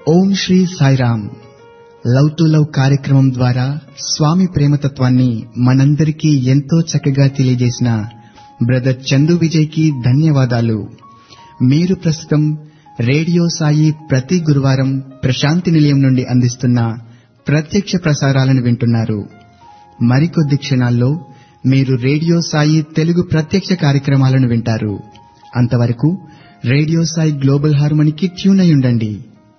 Om Sri Sairam love to love కార్యక్రమం ద్వారా స్వామి ప్రేమతత్వాన్ని మనందరికీ ఎంతో చక్కగా తెలియజేసిన బ్రదర్ చందు విజయ్ కి ధన్యవాదాలు మీరు ప్రస్తుతం రేడియో సాయి ప్రతి గురువారం ప్రశాంతి నిలయం నుండి అందిస్తున్న ప్రత్యక్ష ప్రసారాలను వింటున్నారు మరికొద్ది క్షణాల్లో మీరు రేడియో సాయి తెలుగు ప్రత్యక్ష కార్యక్రమాలను వింటారు అంతవరకు రేడియో సాయి గ్లోబల్ హార్మోనికి ట్యూన్ అయి ఉండండి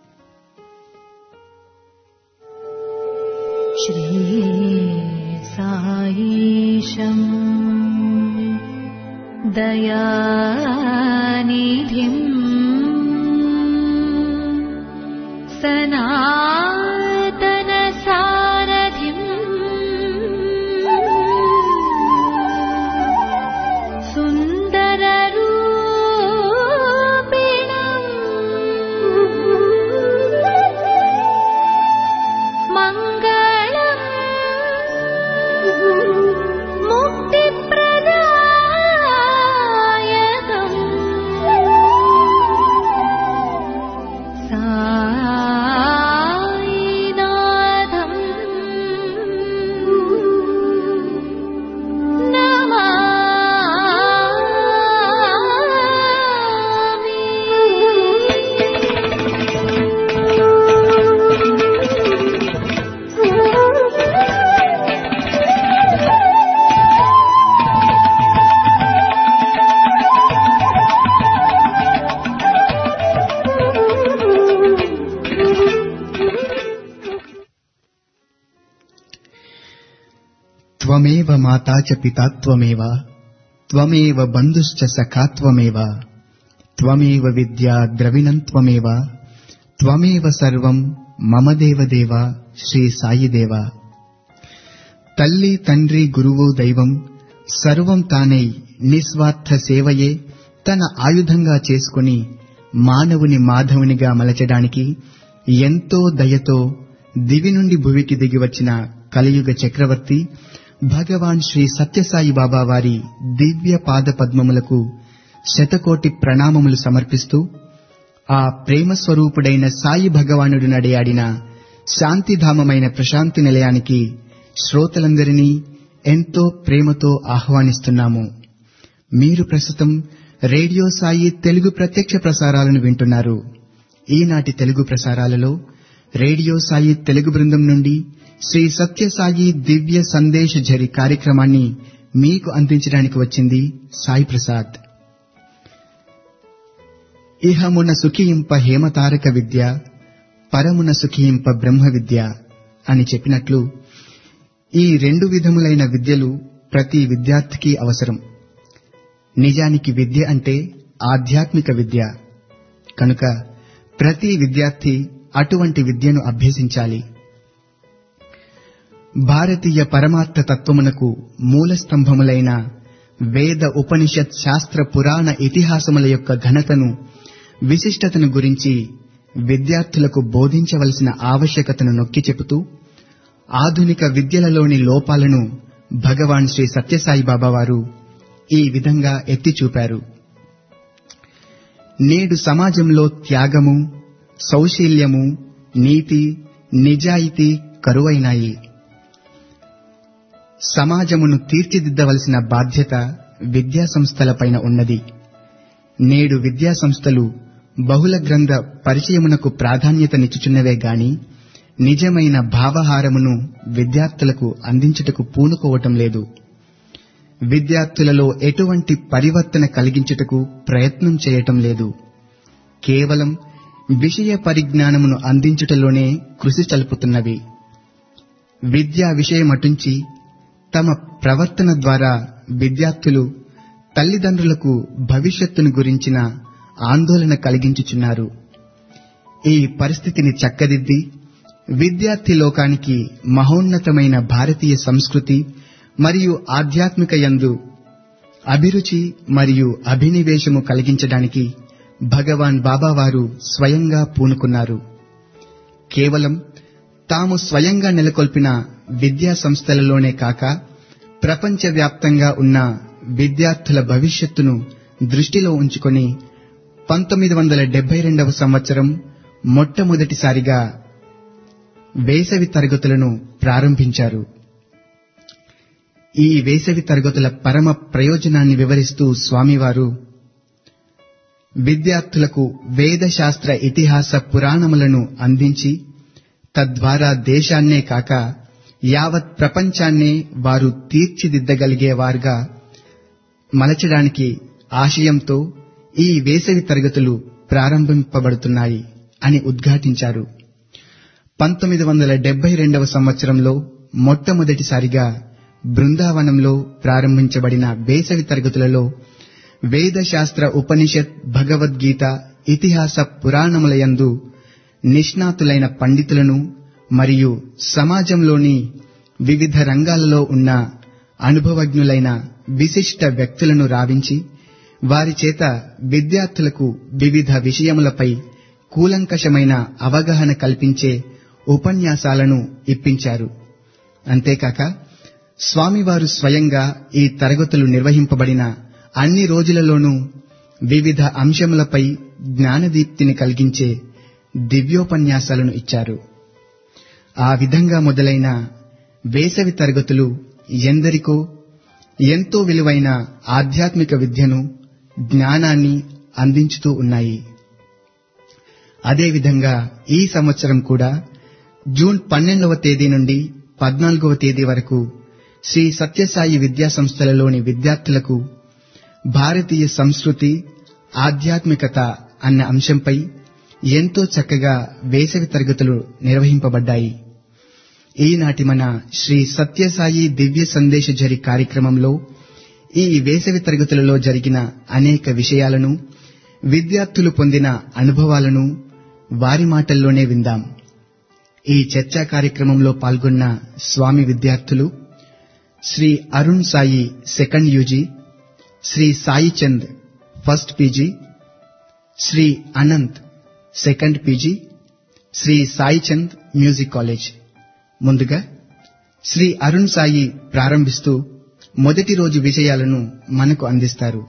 श्रीसायीशम् दयानिधिम् सनातनसारथिम् सुन्दररूपिणम् मङ्गलम् मुक्तिप्रदायकम् सायिनाथम् త్వమేవ మాతా చ పితా త్వమేవ త్వమేవ బంధుశ్చ సఖా త్వమేవ త్వమేవ విద్యా ద్రవిణం త్వమేవ త్వమేవ సర్వం మమ దేవదేవ శ్రీ సాయిదేవ తల్లి తండ్రి గురువు దైవం సర్వం తానై నిస్వార్థ సేవయే తన ఆయుధంగా చేసుకుని మానవుని మాధవునిగా మలచడానికి ఎంతో దయతో దివి నుండి భువికి దిగి వచ్చిన కలియుగ చక్రవర్తి భగవాన్ శ్రీ సత్యసాయి బాబా వారి దివ్య పాద పద్మములకు శతకోటి ప్రణామములు సమర్పిస్తూ ఆ ప్రేమ స్వరూపుడైన సాయి భగవానుడు నడయాడిన శాంతిధామమైన ప్రశాంతి నిలయానికి శ్రోతలందరినీ ఎంతో ప్రేమతో ఆహ్వానిస్తున్నాము మీరు ప్రస్తుతం రేడియో సాయి తెలుగు ప్రత్యక్ష ప్రసారాలను వింటున్నారు ఈనాటి తెలుగు ప్రసారాలలో రేడియో సాయి తెలుగు బృందం నుండి శ్రీ సత్యసాయి దివ్య సందేశ ఝరి కార్యక్రమాన్ని మీకు అందించడానికి వచ్చింది సాయి ప్రసాద్ ఇహమున సుఖింప హేమతారక విద్య పరమున సుఖింప బ్రహ్మ విద్య అని చెప్పినట్లు ఈ రెండు విధములైన విద్యలు ప్రతి విద్యార్థికి అవసరం నిజానికి విద్య అంటే ఆధ్యాత్మిక విద్య కనుక ప్రతి విద్యార్థి అటువంటి విద్యను అభ్యసించాలి భారతీయ పరమార్థ తత్వమునకు మూల స్తంభములైన వేద ఉపనిషత్ శాస్త్ర పురాణ ఇతిహాసముల యొక్క ఘనతను విశిష్టతను గురించి విద్యార్థులకు బోధించవలసిన ఆవశ్యకతను నొక్కి చెబుతూ ఆధునిక విద్యలలోని లోపాలను భగవాన్ శ్రీ సత్యసాయి బాబా వారు ఈ విధంగా ఎత్తి చూపారు నేడు సమాజంలో త్యాగము సౌశీల్యము నీతి నిజాయితీ కరువైనాయి సమాజమును తీర్చిదిద్దవలసిన బాధ్యత విద్యా సంస్థలపైన ఉన్నది నేడు విద్యా సంస్థలు బహుళ గ్రంథ పరిచయమునకు ప్రాధాన్యతనిచ్చుచున్నవే గాని నిజమైన భావహారమును విద్యార్థులకు అందించుటకు పూనుకోవటం లేదు విద్యార్థులలో ఎటువంటి పరివర్తన కలిగించుటకు ప్రయత్నం చేయటం లేదు కేవలం విషయ పరిజ్ఞానమును అందించుటలోనే కృషి చలుపుతున్నవి విద్యా విషయమటుంచి తమ ప్రవర్తన ద్వారా విద్యార్థులు తల్లిదండ్రులకు భవిష్యత్తును గురించిన ఆందోళన కలిగించుచున్నారు ఈ పరిస్థితిని చక్కదిద్ది విద్యార్థి లోకానికి మహోన్నతమైన భారతీయ సంస్కృతి మరియు ఆధ్యాత్మిక యందు అభిరుచి మరియు అభినివేశము కలిగించడానికి భగవాన్ బాబావారు స్వయంగా పూనుకున్నారు కేవలం తాము స్వయంగా నెలకొల్పిన విద్యా సంస్థలలోనే కాక ప్రపంచవ్యాప్తంగా ఉన్న విద్యార్థుల భవిష్యత్తును దృష్టిలో ఉంచుకొని పంతొమ్మిది వందల డెబ్బై రెండవ సంవత్సరం మొట్టమొదటిసారిగా వేసవి తరగతులను ప్రారంభించారు ఈ వేసవి తరగతుల పరమ ప్రయోజనాన్ని వివరిస్తూ స్వామివారు విద్యార్థులకు వేదశాస్త్ర ఇతిహాస పురాణములను అందించి తద్వారా దేశాన్నే కాక యావత్ ప్రపంచాన్నే వారు తీర్చిదిద్దగలిగేవారుగా మలచడానికి ఆశయంతో ఈ వేసవి తరగతులు ప్రారంభింపబడుతున్నాయి అని ఉద్ఘాటించారు పంతొమ్మిది వందల డెబ్బై రెండవ సంవత్సరంలో మొట్టమొదటిసారిగా బృందావనంలో ప్రారంభించబడిన వేసవి తరగతులలో వేదశాస్త్ర ఉపనిషత్ భగవద్గీత ఇతిహాస పురాణములయందు నిష్ణాతులైన పండితులను మరియు సమాజంలోని వివిధ రంగాలలో ఉన్న అనుభవజ్ఞులైన విశిష్ట వ్యక్తులను రావించి వారి చేత విద్యార్థులకు వివిధ విషయములపై కూలంకషమైన అవగాహన కల్పించే ఉపన్యాసాలను ఇప్పించారు అంతేకాక స్వామివారు స్వయంగా ఈ తరగతులు నిర్వహింపబడిన అన్ని రోజులలోనూ వివిధ అంశములపై జ్ఞానదీప్తిని కలిగించే దివ్యోపన్యాసాలను ఇచ్చారు ఆ విధంగా మొదలైన వేసవి తరగతులు ఎందరికో ఎంతో విలువైన ఆధ్యాత్మిక విద్యను జ్ఞానాన్ని అందించుతూ ఉన్నాయి అదేవిధంగా ఈ సంవత్సరం కూడా జూన్ పన్నెండవ తేదీ నుండి పద్నాలుగవ తేదీ వరకు శ్రీ సత్యసాయి విద్యా సంస్థలలోని విద్యార్థులకు భారతీయ సంస్కృతి ఆధ్యాత్మికత అన్న అంశంపై ఎంతో చక్కగా వేసవి తరగతులు నిర్వహింపబడ్డాయి ఈనాటి మన శ్రీ సత్యసాయి దివ్య సందేశ జరి కార్యక్రమంలో ఈ వేసవి తరగతులలో జరిగిన అనేక విషయాలను విద్యార్థులు పొందిన అనుభవాలను వారి మాటల్లోనే విందాం ఈ చర్చా కార్యక్రమంలో పాల్గొన్న స్వామి విద్యార్థులు Sri Arun Sai second UG Sri Sai Chand first PG Sri Anant second PG Sri Sai Chand music college ముందుగా శ్రీ అరుణ్ సాయి ప్రారంభిస్తూ మొదటి రోజు విషయాలను మనకు అందిస్తారు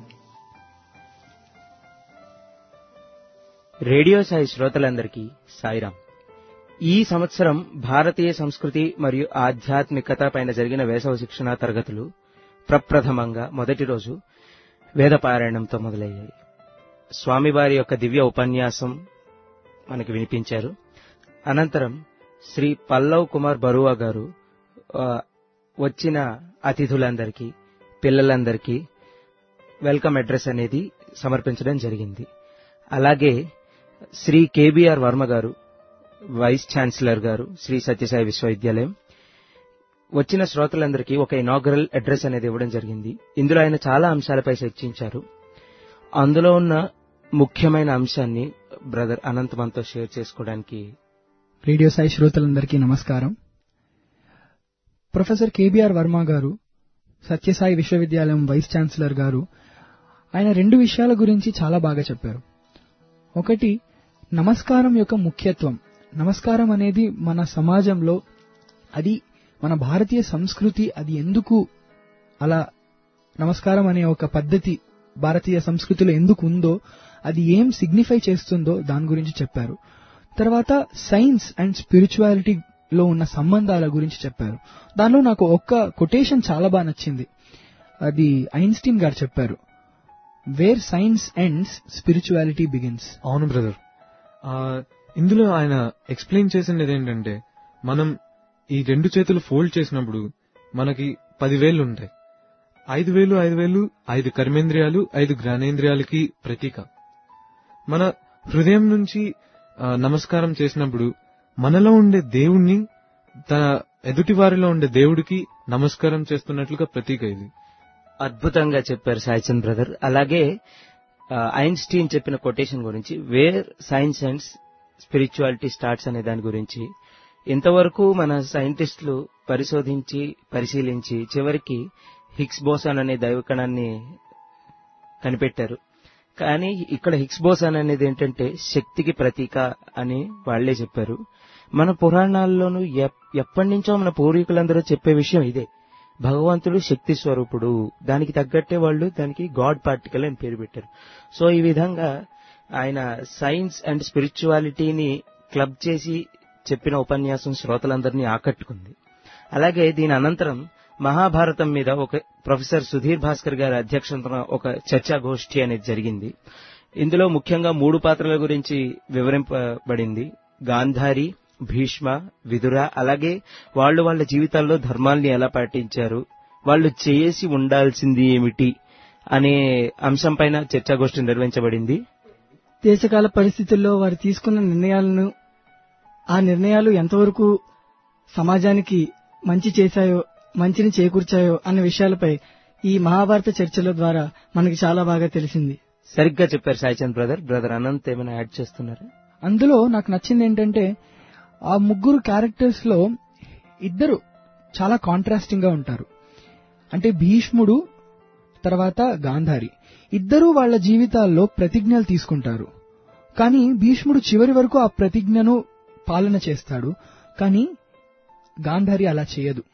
రేడియో సాయి శ్రోతలందరికీ సాయిరాం ఈ సంవత్సరం భారతీయ సంస్కృతి మరియు ఆధ్యాత్మికత పైన జరిగిన వేసవ శిక్షణ తరగతులు ప్రప్రథమంగా మొదటి రోజు వేదపారాయణంతో మొదలయ్యాయి స్వామివారి యొక్క దివ్య ఉపన్యాసం మనకి వినిపించారు అనంతరం శ్రీ పల్లవ్ కుమార్ బరువా గారు ఆ, వచ్చిన అతిథులందరికీ పిల్లలందరికీ వెల్కమ్ అడ్రస్ అనేది సమర్పించడం జరిగింది అలాగే శ్రీ కేబీఆర్ వర్మ గారు వైస్ ఛాన్సలర్ గారు శ్రీ సత్యసాయి విశ్వవిద్యాలయం వచ్చిన శ్రోతలందరికీ ఒక ఇనాగరల్ అడ్రస్ అనేది ఇవ్వడం జరిగింది ఇందులో ఆయన చాలా అంశాలపై చర్చించారు అందులో ఉన్న ముఖ్యమైన అంశాన్ని బ్రదర్ అనంత్ మనతో షేర్ చేసుకోవడానికి రేడియో సాయి శ్రోతలందరికీ నమస్కారం ప్రొఫెసర్ కేబీఆర్ వర్మ గారు సత్యసాయి విశ్వవిద్యాలయం వైస్ ఛాన్సలర్ గారు ఆయన రెండు విషయాల గురించి చాలా బాగా చెప్పారు ఒకటి నమస్కారం యొక్క ముఖ్యత్వం నమస్కారం అనేది మన సమాజంలో అది మన భారతీయ సంస్కృతి అది ఎందుకు అలా నమస్కారం అనే ఒక పద్ధతి భారతీయ సంస్కృతిలో ఎందుకు ఉందో అది ఏం సిగ్నిఫై చేస్తుందో దాని గురించి చెప్పారు తర్వాత సైన్స్ అండ్ స్పిరిచువాలిటీ లో ఉన్న సంబంధాల గురించి చెప్పారు దానిలో నాకు ఒక్క కొటేషన్ చాలా బాగా నచ్చింది అది ఐన్స్టీన్ గారు చెప్పారు where science ends spirituality begins అవును బ్రదర్ ఆ, ఇందులో ఆయన ఎక్స్ప్లెయిన్ చేసినది ఏంటంటే మనం ఈ రెండు చేతులు ఫోల్డ్ చేసినప్పుడు మనకి పదివేలు ఉంటాయి ఐదు వేలు ఐదు వేలు ఐదు కర్మేంద్రియాలు ఐదు జ్ఞానేంద్రియాలకి ప్రతీక మన హృదయం నుంచి ఆ, నమస్కారం చేసినప్పుడు మనలో ఉండే దేవుణ్ణి తన ఎదుటి వారిలో ఉండే దేవుడికి నమస్కారం చేస్తున్నట్లుగా ప్రతీక ఇది అద్భుతంగా చెప్పారు సాయిచంద్ బ్రదర్ అలాగే ఆ, ఐన్స్టీన్ చెప్పిన కొటేషన్ గురించి where science and spirituality starts అనే దాని గురించి ఇంతవరకు మన సైంటిస్టులు పరిశోధించి పరిశీలించి చివరికి హిగ్స్ బోసాన్ అనే దైవకణాన్ని కనిపెట్టారు కానీ ఇక్కడ హిగ్స్ బోసాన్ అనేది ఏంటంటే శక్తికి ప్రతీక అని వాళ్లే చెప్పారు మన పురాణాల్లోనూ ఎప్- ఎప్పటి నుంచో మన పూర్వీకులందరూ చెప్పే విషయం ఇదే భగవంతుడు శక్తి స్వరూపుడు దానికి తగ్గట్టే వాళ్ళు దానికి గాడ్ పార్టికల్ అని పేరు పెట్టారు సో ఈ విధంగా ఆయన సైన్స్ అండ్ స్పిరిచువాలిటీని క్లబ్ చేసి చెప్పిన ఉపన్యాసం శ్రోతలందరినీ ఆకట్టుకుంది అలాగే దీని అనంతరం మహాభారతం మీద ఒక ప్రొఫెసర్ సుధీర్ భాస్కర్ గారి అధ్యక్షతన ఒక చర్చా గోష్ఠి అనేది జరిగింది ఇందులో ముఖ్యంగా మూడు పాత్రల గురించి వివరింపబడింది గాంధారి భీష్మ విదుర అలాగే వాళ్ళు వాళ్ళ జీవితాల్లో ధర్మాల్ని ఎలా పాటించారు వాళ్ళు చేసి ఉండాల్సింది ఏమిటి అనే అంశం పైన చర్చాగోష్ఠి నిర్వహించబడింది దేశకాల పరిస్థితుల్లో వారు తీసుకున్న నిర్ణయాలను ఆ నిర్ణయాలు ఎంతవరకు సమాజానికి మంచి చేశాయో మంచిని చేకూర్చాయో అన్న విషయాలపై ఈ మహాభారత చర్చల ద్వారా మనకి చాలా బాగా తెలిసింది సరిగ్గా చెప్పారు సాయిచంద్ బ్రదర్ బ్రదర్ అనంత్ ఏమైనా యాడ్ చేస్తున్నారా అందులో నాకు నచ్చింది ఏంటంటే ఆ ముగ్గురు క్యారెక్టర్స్ లో ఇద్దరు చాలా కాంట్రాస్టింగ్ గా ఉంటారు అంటే భీష్ముడు తర్వాత గాంధారి ఇద్దరూ వాళ్ళ జీవితాల్లో ప్రతిజ్ఞలు తీసుకుంటారు కానీ భీష్ముడు చివరి వరకు ఆ ప్రతిజ్ఞను పాలన చేస్తాడు కానీ గాంధారి అలా చేయదు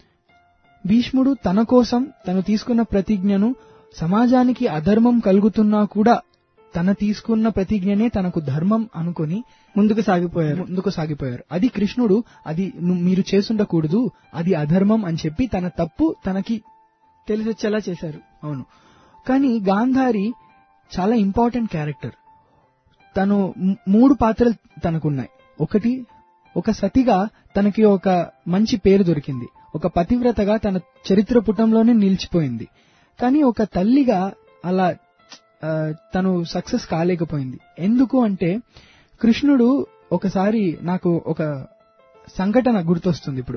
భీష్ముడు తన కోసం తను తీసుకున్న ప్రతిజ్ఞను సమాజానికి అధర్మం కలుగుతున్నా కూడా తన తీసుకున్న ప్రతిజ్ఞనే తనకు ధర్మం అనుకొని ముందుకు సాగిపోయారు ముందుకు సాగిపోయారు అది కృష్ణుడు అది ను- మీరు చేసుండకూడదు అది అధర్మం అని చెప్పి తన తప్పు తనకి తెలిసొచ్చేలా చేశారు అవును కానీ గాంధారి చాలా ఇంపార్టెంట్ క్యారెక్టర్ తను మ్- మూడు పాత్రలు తనకున్నాయి ఒకటి ఒక సతిగా తనకి ఒక మంచి పేరు దొరికింది ఒక పతివ్రతగా తన చరిత్ర పుటంలోనే నిలిచిపోయింది కానీ ఒక తల్లిగా అలా ఆ, తను సక్సెస్ కాలేకపోయింది ఎందుకు అంటే కృష్ణుడు ఒకసారి నాకు ఒక సంఘటన గుర్తొస్తుంది ఇప్పుడు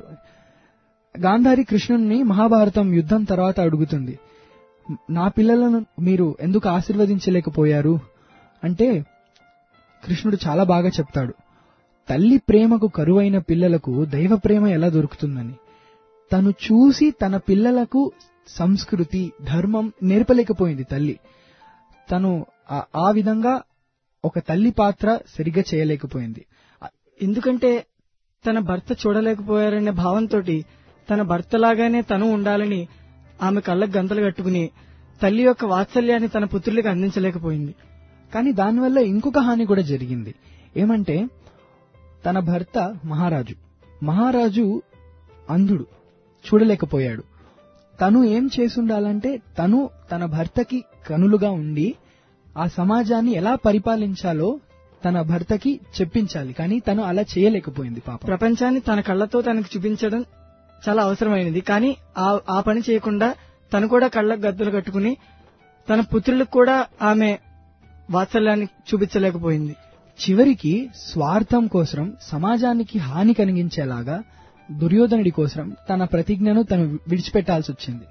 గాంధారి కృష్ణుణ్ణి మహాభారతం యుద్ధం తర్వాత అడుగుతుంది నా పిల్లలను మీరు ఎందుకు ఆశీర్వదించలేకపోయారు అంటే కృష్ణుడు చాలా బాగా చెప్తాడు తల్లి ప్రేమకు కరువైన పిల్లలకు దైవ ప్రేమ ఎలా దొరుకుతుందని తను చూసి తన పిల్లలకు సంస్కృతి ధర్మం నేర్పలేకపోయింది తల్లి తను ఆ- ఆ విధంగా ఒక తల్లి పాత్ర సరిగ్గా చేయలేకపోయింది ఎందుకంటే తన భర్త చూడలేకపోయారనే భావంతో తన భర్తలాగానే తను ఉండాలని ఆమె కళ్ళకు గంతలు కట్టుకుని తల్లి యొక్క వాత్సల్యాన్ని తన పుత్రులకు అందించలేకపోయింది కానీ దానివల్ల ఇంకొక హాని కూడా జరిగింది ఏమంటే తన భర్త మహారాజు మహారాజు అంధుడు చూడలేకపోయాడు తను ఏం చేసుండాలంటే తను తన భర్తకి కనులుగా ఉండి ఆ సమాజాన్ని ఎలా పరిపాలించాలో తన భర్తకి చెప్పించాలి కానీ తను అలా చేయలేకపోయింది పాప ప్రపంచాన్ని తన కళ్ళతో తనకు చూపించడం చాలా అవసరమైనది కానీ ఆ ఆ పని చేయకుండా తను కూడా కళ్ళకు గద్దలు కట్టుకుని తన పుత్రులకు కూడా ఆమె వాత్సల్యాన్ని చూపించలేకపోయింది చివరికి స్వార్థం కోసం సమాజానికి హాని కలిగించేలాగా దుర్యోధనుడి కోసం తన ప్రతిజ్ఞను తను విడిచిపెట్టాల్సి వచ్చింది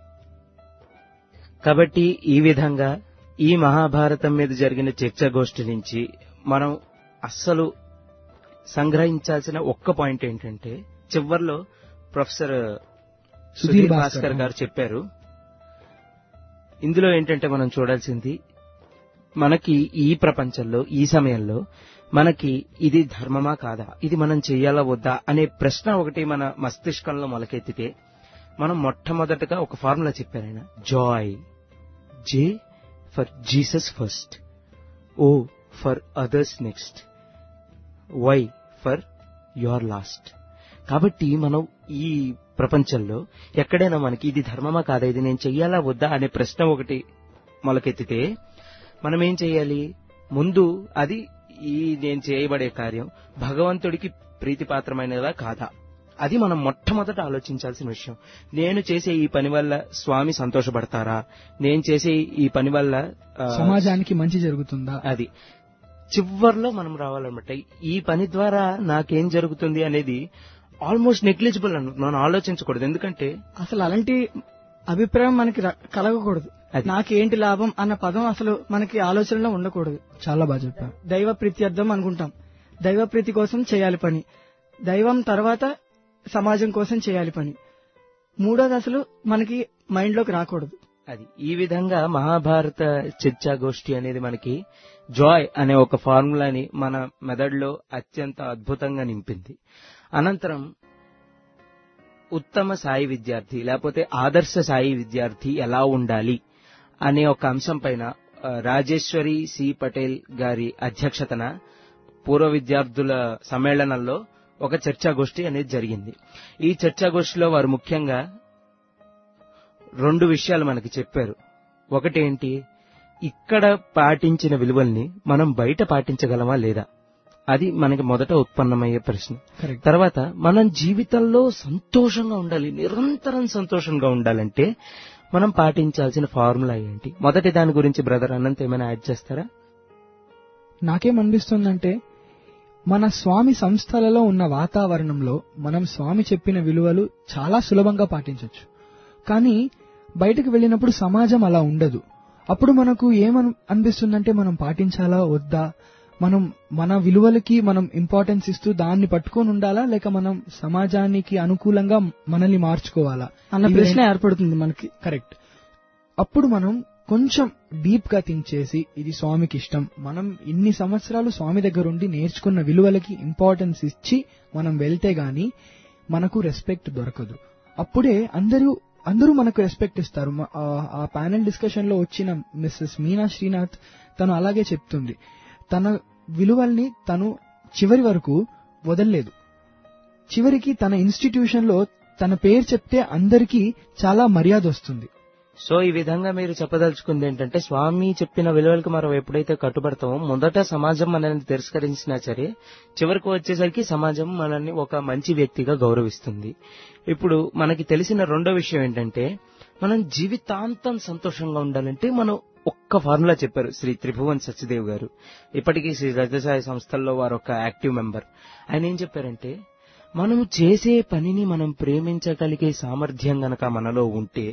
కాబట్టి ఈ విధంగా ఈ మహాభారతం మీద జరిగిన చర్చాగోష్ఠి నుంచి మనం అస్సలు సంగ్రహించాల్సిన ఒక్క పాయింట్ ఏంటంటే చివర్లో ప్రొఫెసర్ సుధీర్ భాస్కర్ గారు చెప్పారు ఇందులో ఏంటంటే మనం చూడాల్సింది మనకి ఈ ప్రపంచంలో ఈ సమయంలో మనకి ఇది ధర్మమా కాదా ఇది మనం చెయ్యాలా వద్దా అనే ప్రశ్న ఒకటి మన మస్తిష్కంలో మొలకెత్తితే మనం మొట్టమొదటగా ఒక ఫార్ములా చెప్పారు ఆయన joy J for Jesus first O for others next Y for your last కాబట్టి మనం ఈ ప్రపంచంలో ఎక్కడైనా మనకి ఇది ధర్మమా కాదా ఇది నేను చెయ్యాలా వద్దా అనే ప్రశ్న ఒకటి మొలకెత్తితే మనం ఏం చేయాలి ముందు అది ఈ నేను చేయబడే కార్యం భగవంతుడికి ప్రీతిపాత్రమైనదా కాదా అది మనం మొట్టమొదట ఆలోచించాల్సిన విషయం నేను చేసే ఈ పని వల్ల స్వామి సంతోషపడతారా నేను చేసే ఈ పని వల్ల ఆ, సమాజానికి మంచి జరుగుతుందా అది చివర్లో మనం రావాలన్నమాట ఈ పని ద్వారా నాకేం జరుగుతుంది అనేది ఆల్మోస్ట్ నెగ్లిజిబుల్ అన్న మనం ఆలోచించకూడదు ఎందుకంటే అసలు అలాంటి అభిప్రాయం మనకి ర- కలగకూడదు అది. నాకేంటి లాభం అన్న పదం అసలు మనకి ఆలోచనలో ఉండకూడదు చాలా బాగా చెప్పారు దైవ ప్రీత్యర్థం అనుకుంటాం దైవ ప్రీతి కోసం చేయాలి పని దైవం తర్వాత సమాజం కోసం చేయాలి పని మూడోది అసలు మనకి మైండ్ లోకి రాకూడదు అది ఈ విధంగా మహాభారత చర్చాగోష్ఠి అనేది మనకి జాయ్ అనే ఒక ఫార్ములాని మన మెదడులో అత్యంత అద్భుతంగా నింపింది అనంతరం ఉత్తమ సాయి విద్యార్థి లేకపోతే ఆదర్శ సాయి విద్యార్థి ఎలా ఉండాలి అనే ఒక అంశం పైన ఆ, రాజేశ్వరి సి పటేల్ గారి అధ్యక్షతన పూర్వ విద్యార్థుల సమ్మేళనంలో ఒక చర్చాగోష్ఠి అనేది జరిగింది ఈ చర్చాగోష్ఠిలో వారు ముఖ్యంగా రెండు విషయాలు మనకి చెప్పారు ఒకటేంటి ఇక్కడ పాటించిన విలువల్ని మనం బయట పాటించగలమా లేదా అది మనకి మొదట ఉత్పన్నమయ్యే ప్రశ్న కరెక్ట్ తర్వాత మనం జీవితంలో సంతోషంగా ఉండాలి నిరంతరం సంతోషంగా ఉండాలంటే మనం పాటించాల్సిన ఫార్ములా ఏంటి మొదటి దాని గురించి బ్రదర్ అనంత్ ఏమైనా యాడ్ చేస్తారా నాకేమనిపిస్తుందంటే మన స్వామి సంస్థలలో ఉన్న వాతావరణంలో మనం స్వామి చెప్పిన విలువలు చాలా సులభంగా పాటించవచ్చు కానీ బయటకు వెళ్ళినప్పుడు సమాజం అలా ఉండదు అప్పుడు మనకు ఏమని అనిపిస్తుందంటే మనం పాటించాలా వద్దా మనం మన విలువలకి మనం ఇంపార్టెన్స్ ఇస్తూ దాన్ని పట్టుకొని ఉండాలా లేక మనం సమాజానికి అనుకూలంగా మనల్ని మార్చుకోవాలా అన్న ఇవి ప్రశ్న ఏర్పడుతుంది మనకి కరెక్ట్ అప్పుడు మనం కొంచెం డీప్ గా థింక్ చేసి ఇది స్వామికి ఇష్టం మనం ఇన్ని సంవత్సరాలు స్వామి దగ్గర ఉండి నేర్చుకున్న విలువలకి ఇంపార్టెన్స్ ఇచ్చి మనం వెళ్తే గాని మనకు రెస్పెక్ట్ దొరకదు అప్పుడే అందరూ అందరూ మనకు రెస్పెక్ట్ ఇస్తారు మ- ఆ- ఆ ప్యానెల్ డిస్కషన్ లో వచ్చిన మిస్సెస్ మీనా శ్రీనాథ్ తను అలాగే చెప్తుంది తన విలువల్ని తను చివరి వరకు వదల్లేదు చివరికి తన ఇన్స్టిట్యూషన్ లో తన పేరు చెప్తే అందరికీ చాలా మర్యాద వస్తుంది సో ఈ విధంగా మీరు చెప్పదలుచుకుంది ఏంటంటే స్వామి చెప్పిన విలువలకు మనం ఎప్పుడైతే కట్టుబడతామో మొదట సమాజం మనల్ని తిరస్కరించినా సరే చివరికి వచ్చేసరికి సమాజం మనల్ని ఒక మంచి వ్యక్తిగా గౌరవిస్తుంది ఇప్పుడు మనకి తెలిసిన రెండో విషయం ఏంటంటే మనం జీవితాంతం సంతోషంగా ఉండాలంటే మనం ఒక్క ఫార్ములా చెప్పారు శ్రీ త్రిభువన్ సత్యదేవ్ గారు ఇప్పటికీ శ్రీ రజసాయి సంస్థల్లో వారు ఒక యాక్టివ్ మెంబర్ ఆయన ఏం చెప్పారంటే మనం చేసే పనిని మనం ప్రేమించగలిగే సామర్థ్యం గనక మనలో ఉంటే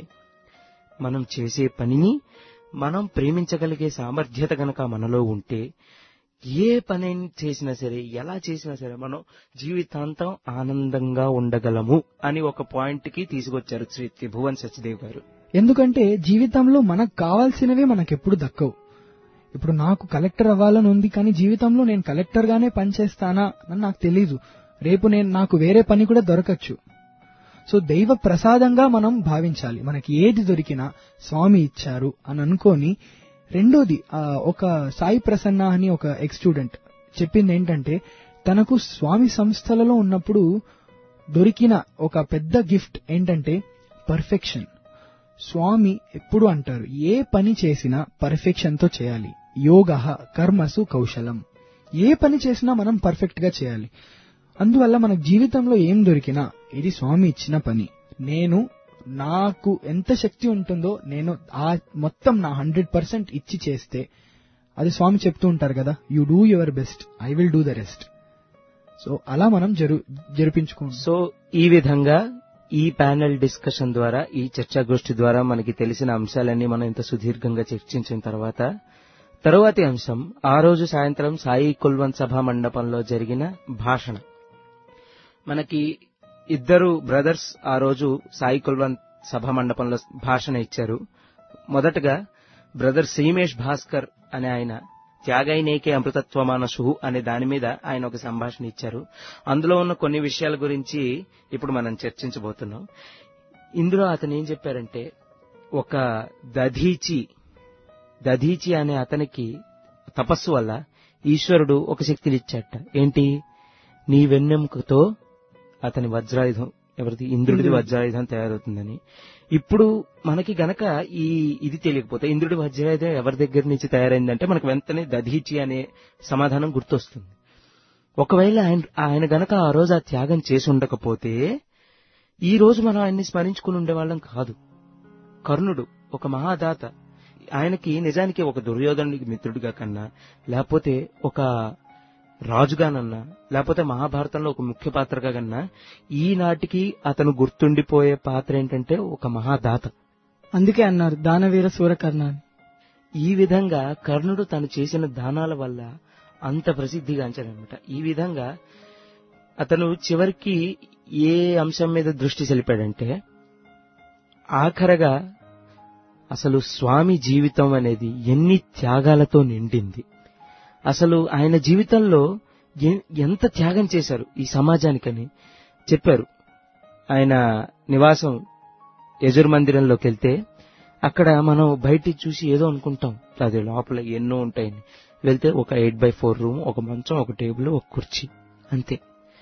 మనం చేసే పనిని మనం ప్రేమించగలిగే సామర్థ్యత గనక మనలో ఉంటే ఏ పని చేసినా సరే ఎలా చేసినా సరే మనం జీవితాంతం ఆనందంగా ఉండగలము అని ఒక పాయింట్ కి తీసుకొచ్చారు శ్రీ త్రిభువన్ సత్యదేవ్ గారు ఎందుకంటే జీవితంలో మనకు కావాల్సినవి మనకెప్పుడు దక్కవు ఇప్పుడు నాకు కలెక్టర్ అవ్వాలని ఉంది కానీ జీవితంలో నేను కలెక్టర్ గానే పనిచేస్తానా అని నాకు తెలీదు రేపు నేను నాకు వేరే పని కూడా దొరకచ్చు సో దైవ ప్రసాదంగా మనం భావించాలి మనకి ఏది దొరికినా స్వామి ఇచ్చారు అని అనుకొని రెండోది ఆ, ఒక సాయి ప్రసన్న అని ఒక ఎక్స్ స్టూడెంట్ చెప్పింది ఏంటంటే తనకు స్వామి సంస్థలలో ఉన్నప్పుడు దొరికిన ఒక పెద్ద గిఫ్ట్ ఏంటంటే పర్ఫెక్షన్ స్వామి ఎప్పుడు అంటారు ఏ పని చేసినా పర్ఫెక్షన్ తో చేయాలి యోగ కర్మసు కౌశలం ఏ పని చేసినా మనం పర్ఫెక్ట్ గా చేయాలి అందువల్ల మన జీవితంలో ఏం దొరికినా ఇది స్వామి ఇచ్చిన పని నేను నాకు ఎంత శక్తి ఉంటుందో నేను ఆ మొత్తం నా హండ్రెడ్ పర్సెంట్ ఇచ్చి చేస్తే అది స్వామి చెప్తూ ఉంటారు కదా you do your best I will do the rest so అలా మనం జరు జరిపించుకుంటాం సో ఈ విధంగా ఈ ప్యానెల్ డిస్కషన్ ద్వారా ఈ చర్చాగోష్ఠి ద్వారా మనకి తెలిసిన అంశాలన్నీ మనం ఇంత సుదీర్ఘంగా చర్చించిన తర్వాత తరువాతి అంశం ఆ రోజు సాయంత్రం సాయి కుల్వన్ సభా మండపంలో జరిగిన భాషణ మనకి ఇద్దరు బ్రదర్స్ ఆ రోజు సాయి కుల్వన్ సభా మండపంలో భాషణ ఇచ్చారు మొదటగా బ్రదర్ సీమేష్ భాస్కర్ అనే ఆయన త్యాగైనేకే అమృతత్వమానసు అనే దాని మీద ఆయన ఒక సంభాషణ ఇచ్చారు అందులో ఉన్న కొన్ని విషయాల గురించి ఇప్పుడు మనం చర్చించబోతున్నాం ఇందులో అతను ఏం చెప్పారంటే ఒక దధీచి దధీచి అనే అతనికి తపస్సు వల్ల ఈశ్వరుడు ఒక శక్తిని ఇచ్చాట ఏంటి నీ వెన్నెముకతో అతని వజ్రాయుధం ఎవరిది ఇంద్రుడిది వజ్రాయుధం తయారవుతుందని ఇప్పుడు మనకి గనక ఈ ఇది తెలియకపోతే ఇంద్రుడి వజ్రాయుధం ఎవరి దగ్గర నుంచి తయారైందంటే మనకు వెంటనే దధీచి అనే సమాధానం గుర్తొస్తుంది ఒకవేళ ఆయన ఆయన గనక ఆ రోజు ఆ త్యాగం చేసి ఉండకపోతే ఈ రోజు మనం ఆయన్ని స్మరించుకుని ఉండేవాళ్ళం కాదు కర్ణుడు ఒక మహాదాత ఆయనకి నిజానికి ఒక దుర్యోధనుడికి మిత్రుడిగా కన్నా లేకపోతే ఒక రాజుగానన్నా లేకపోతే మహాభారతంలో ఒక ముఖ్య పాత్రగా కన్నా ఈనాటికి అతను గుర్తుండిపోయే పాత్ర ఏంటంటే ఒక మహాదాత అందుకే అన్నారు దానవీర సూరకర్ణ అని ఈ విధంగా కర్ణుడు తను చేసిన దానాల వల్ల అంత ప్రసిద్ధిగాంచాడనమాట ఈ విధంగా అతను చివరికి ఏ అంశం మీద దృష్టి సెలిపాడంటే ఆఖరగా అసలు స్వామి జీవితం అనేది ఎన్ని త్యాగాలతో నిండింది అసలు ఆయన జీవితంలో ఎ- ఎంత త్యాగం చేశారు ఈ సమాజానికని చెప్పారు ఆయన నివాసం యజుర్మందిరంలోకి వెళ్తే అక్కడ మనం బయట చూసి ఏదో అనుకుంటాం అది లోపల ఎన్నో ఉంటాయని వెళ్తే ఒక ఎయిట్ బై ఫోర్ రూమ్ ఒక మంచం ఒక టేబుల్ ఒక కుర్చీ అంతే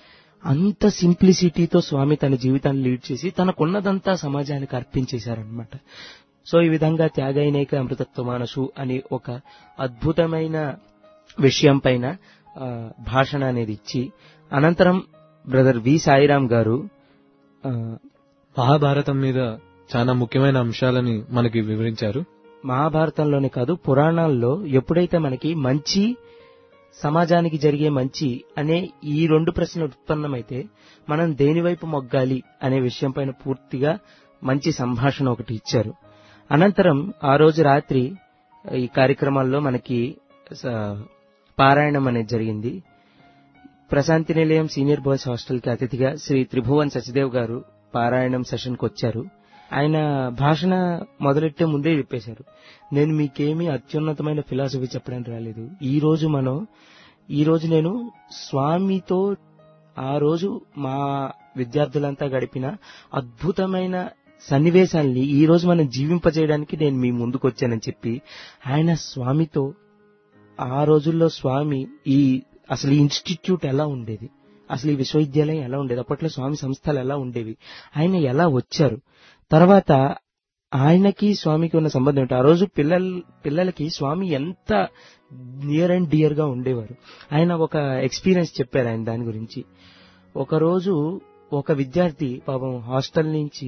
అంత సింప్లిసిటీతో స్వామి తన జీవితాన్ని లీడ్ చేసి తనకున్నదంతా సమాజానికి అర్పించేశారనమాట సో ఈ విధంగా త్యాగైనేక అమృతత్వ మానసు అని ఒక అద్భుతమైన విషయం పైన ఆ, భాషణ అనేది ఇచ్చి అనంతరం బ్రదర్ వి సాయిరాం గారు ఆ, మహాభారతం మీద చాలా ముఖ్యమైన అంశాలని మనకి వివరించారు మహాభారతంలోనే కాదు పురాణాల్లో ఎప్పుడైతే మనకి మంచి సమాజానికి జరిగే మంచి అనే ఈ రెండు ప్రశ్నలు ఉత్పన్నమైతే మనం దేనివైపు మొగ్గాలి అనే విషయం పైన పూర్తిగా మంచి సంభాషణ ఒకటి ఇచ్చారు అనంతరం ఆ రోజు రాత్రి ఈ కార్యక్రమాల్లో మనకి స- పారాయణం అనేది జరిగింది ప్రశాంతి నిలయం సీనియర్ బాయ్స్ హాస్టల్ కి అతిథిగా శ్రీ త్రిభువన్ సచిదేవ్ గారు పారాయణం సెషన్ కు వచ్చారు ఆయన భాషణ మొదలెట్టే ముందే చెప్పేశారు నేను మీకేమీ అత్యున్నతమైన ఫిలాసఫీ చెప్పడానికి రాలేదు ఈ రోజు మనం ఈ రోజు నేను స్వామితో ఆ రోజు మా విద్యార్థులంతా గడిపిన అద్భుతమైన సన్నివేశాల్ని ఈ రోజు మనం జీవింపజేయడానికి నేను మీ ముందుకు వచ్చానని చెప్పి ఆయన స్వామితో ఆ రోజుల్లో స్వామి ఈ అసలు ఈ ఇన్స్టిట్యూట్ ఎలా ఉండేది అసలు ఈ విశ్వవిద్యాలయం ఎలా ఉండేది అప్పట్లో స్వామి సంస్థలు ఎలా ఉండేవి ఆయన ఎలా వచ్చారు తర్వాత ఆయనకి స్వామికి ఉన్న సంబంధం ఏంటి ఆ రోజు పిల్లల పిల్లలకి స్వామి ఎంత నియర్ అండ్ డియర్ గా ఉండేవారు ఆయన ఒక ఎక్స్పీరియన్స్ చెప్పారు ఆయన దాని గురించి ఒక రోజు ఒక విద్యార్థి పాపం హాస్టల్ నుంచి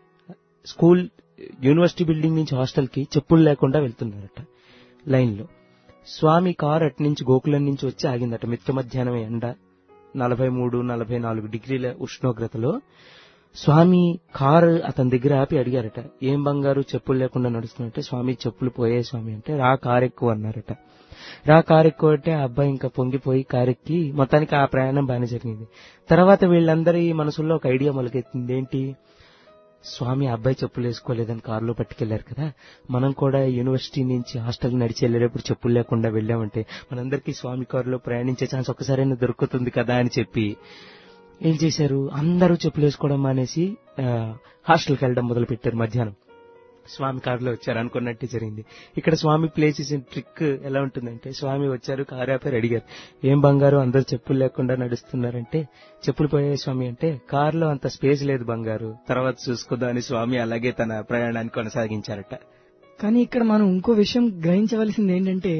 స్కూల్ యూనివర్సిటీ బిల్డింగ్ నుంచి హాస్టల్ కి చెప్పులు లేకుండా వెళ్తున్నారట లైన్ లో స్వామి కార్ అటు నుంచి గోకులం నుంచి వచ్చి ఆగిందట మిత్ర మధ్యాహ్నం ఎండ నలభై మూడు నలభై నాలుగు డిగ్రీల ఉష్ణోగ్రతలో స్వామి కారు అతని దగ్గర ఆపి అడిగారట ఏం బంగారు చెప్పులు లేకుండా నడుస్తున్నట్టే స్వామి చెప్పులు పోయే స్వామి అంటే రా కారు ఎక్కువ అన్నారట రా కారు ఎక్కువ అంటే ఆ అబ్బాయి ఇంకా పొంగిపోయి కారెక్కి మొత్తానికి ఆ ప్రయాణం బాగానే జరిగింది తర్వాత వీళ్ళందరి మనసుల్లో ఒక ఐడియా మొలకెత్తింది ఏంటి స్వామి ఆ అబ్బాయి చెప్పులు వేసుకోలేదని కారులో పట్టుకెళ్లారు కదా మనం కూడా యూనివర్సిటీ నుంచి హాస్టల్ నడిచి వెళ్ళేటప్పుడు చెప్పులు లేకుండా వెళ్ళామంటే మనందరికీ స్వామి కారులో ప్రయాణించే ఛాన్స్ ఒక్కసారైనా దొరుకుతుంది కదా అని చెప్పి ఏం చేశారు అందరూ చెప్పులు వేసుకోవడం మానేసి ఆ, హాస్టల్కి వెళ్ళడం మొదలు పెట్టారు మధ్యాహ్నం స్వామి కారులో వచ్చారు అనుకున్నట్టే జరిగింది ఇక్కడ స్వామి ప్లే చేసిన ట్రిక్ ఎలా ఉంటుందంటే స్వామి వచ్చారు కారు ఆపారు అడిగారు ఏం బంగారు అందరు చెప్పులు లేకుండా నడుస్తున్నారంటే చెప్పులు పోయే స్వామి అంటే కారులో అంత స్పేస్ లేదు బంగారు తర్వాత చూసుకుందాం అని స్వామి అలాగే తన ప్రయాణాన్ని కొనసాగించారట కానీ ఇక్కడ మనం ఇంకో విషయం గ్రహించవలసింది ఏంటంటే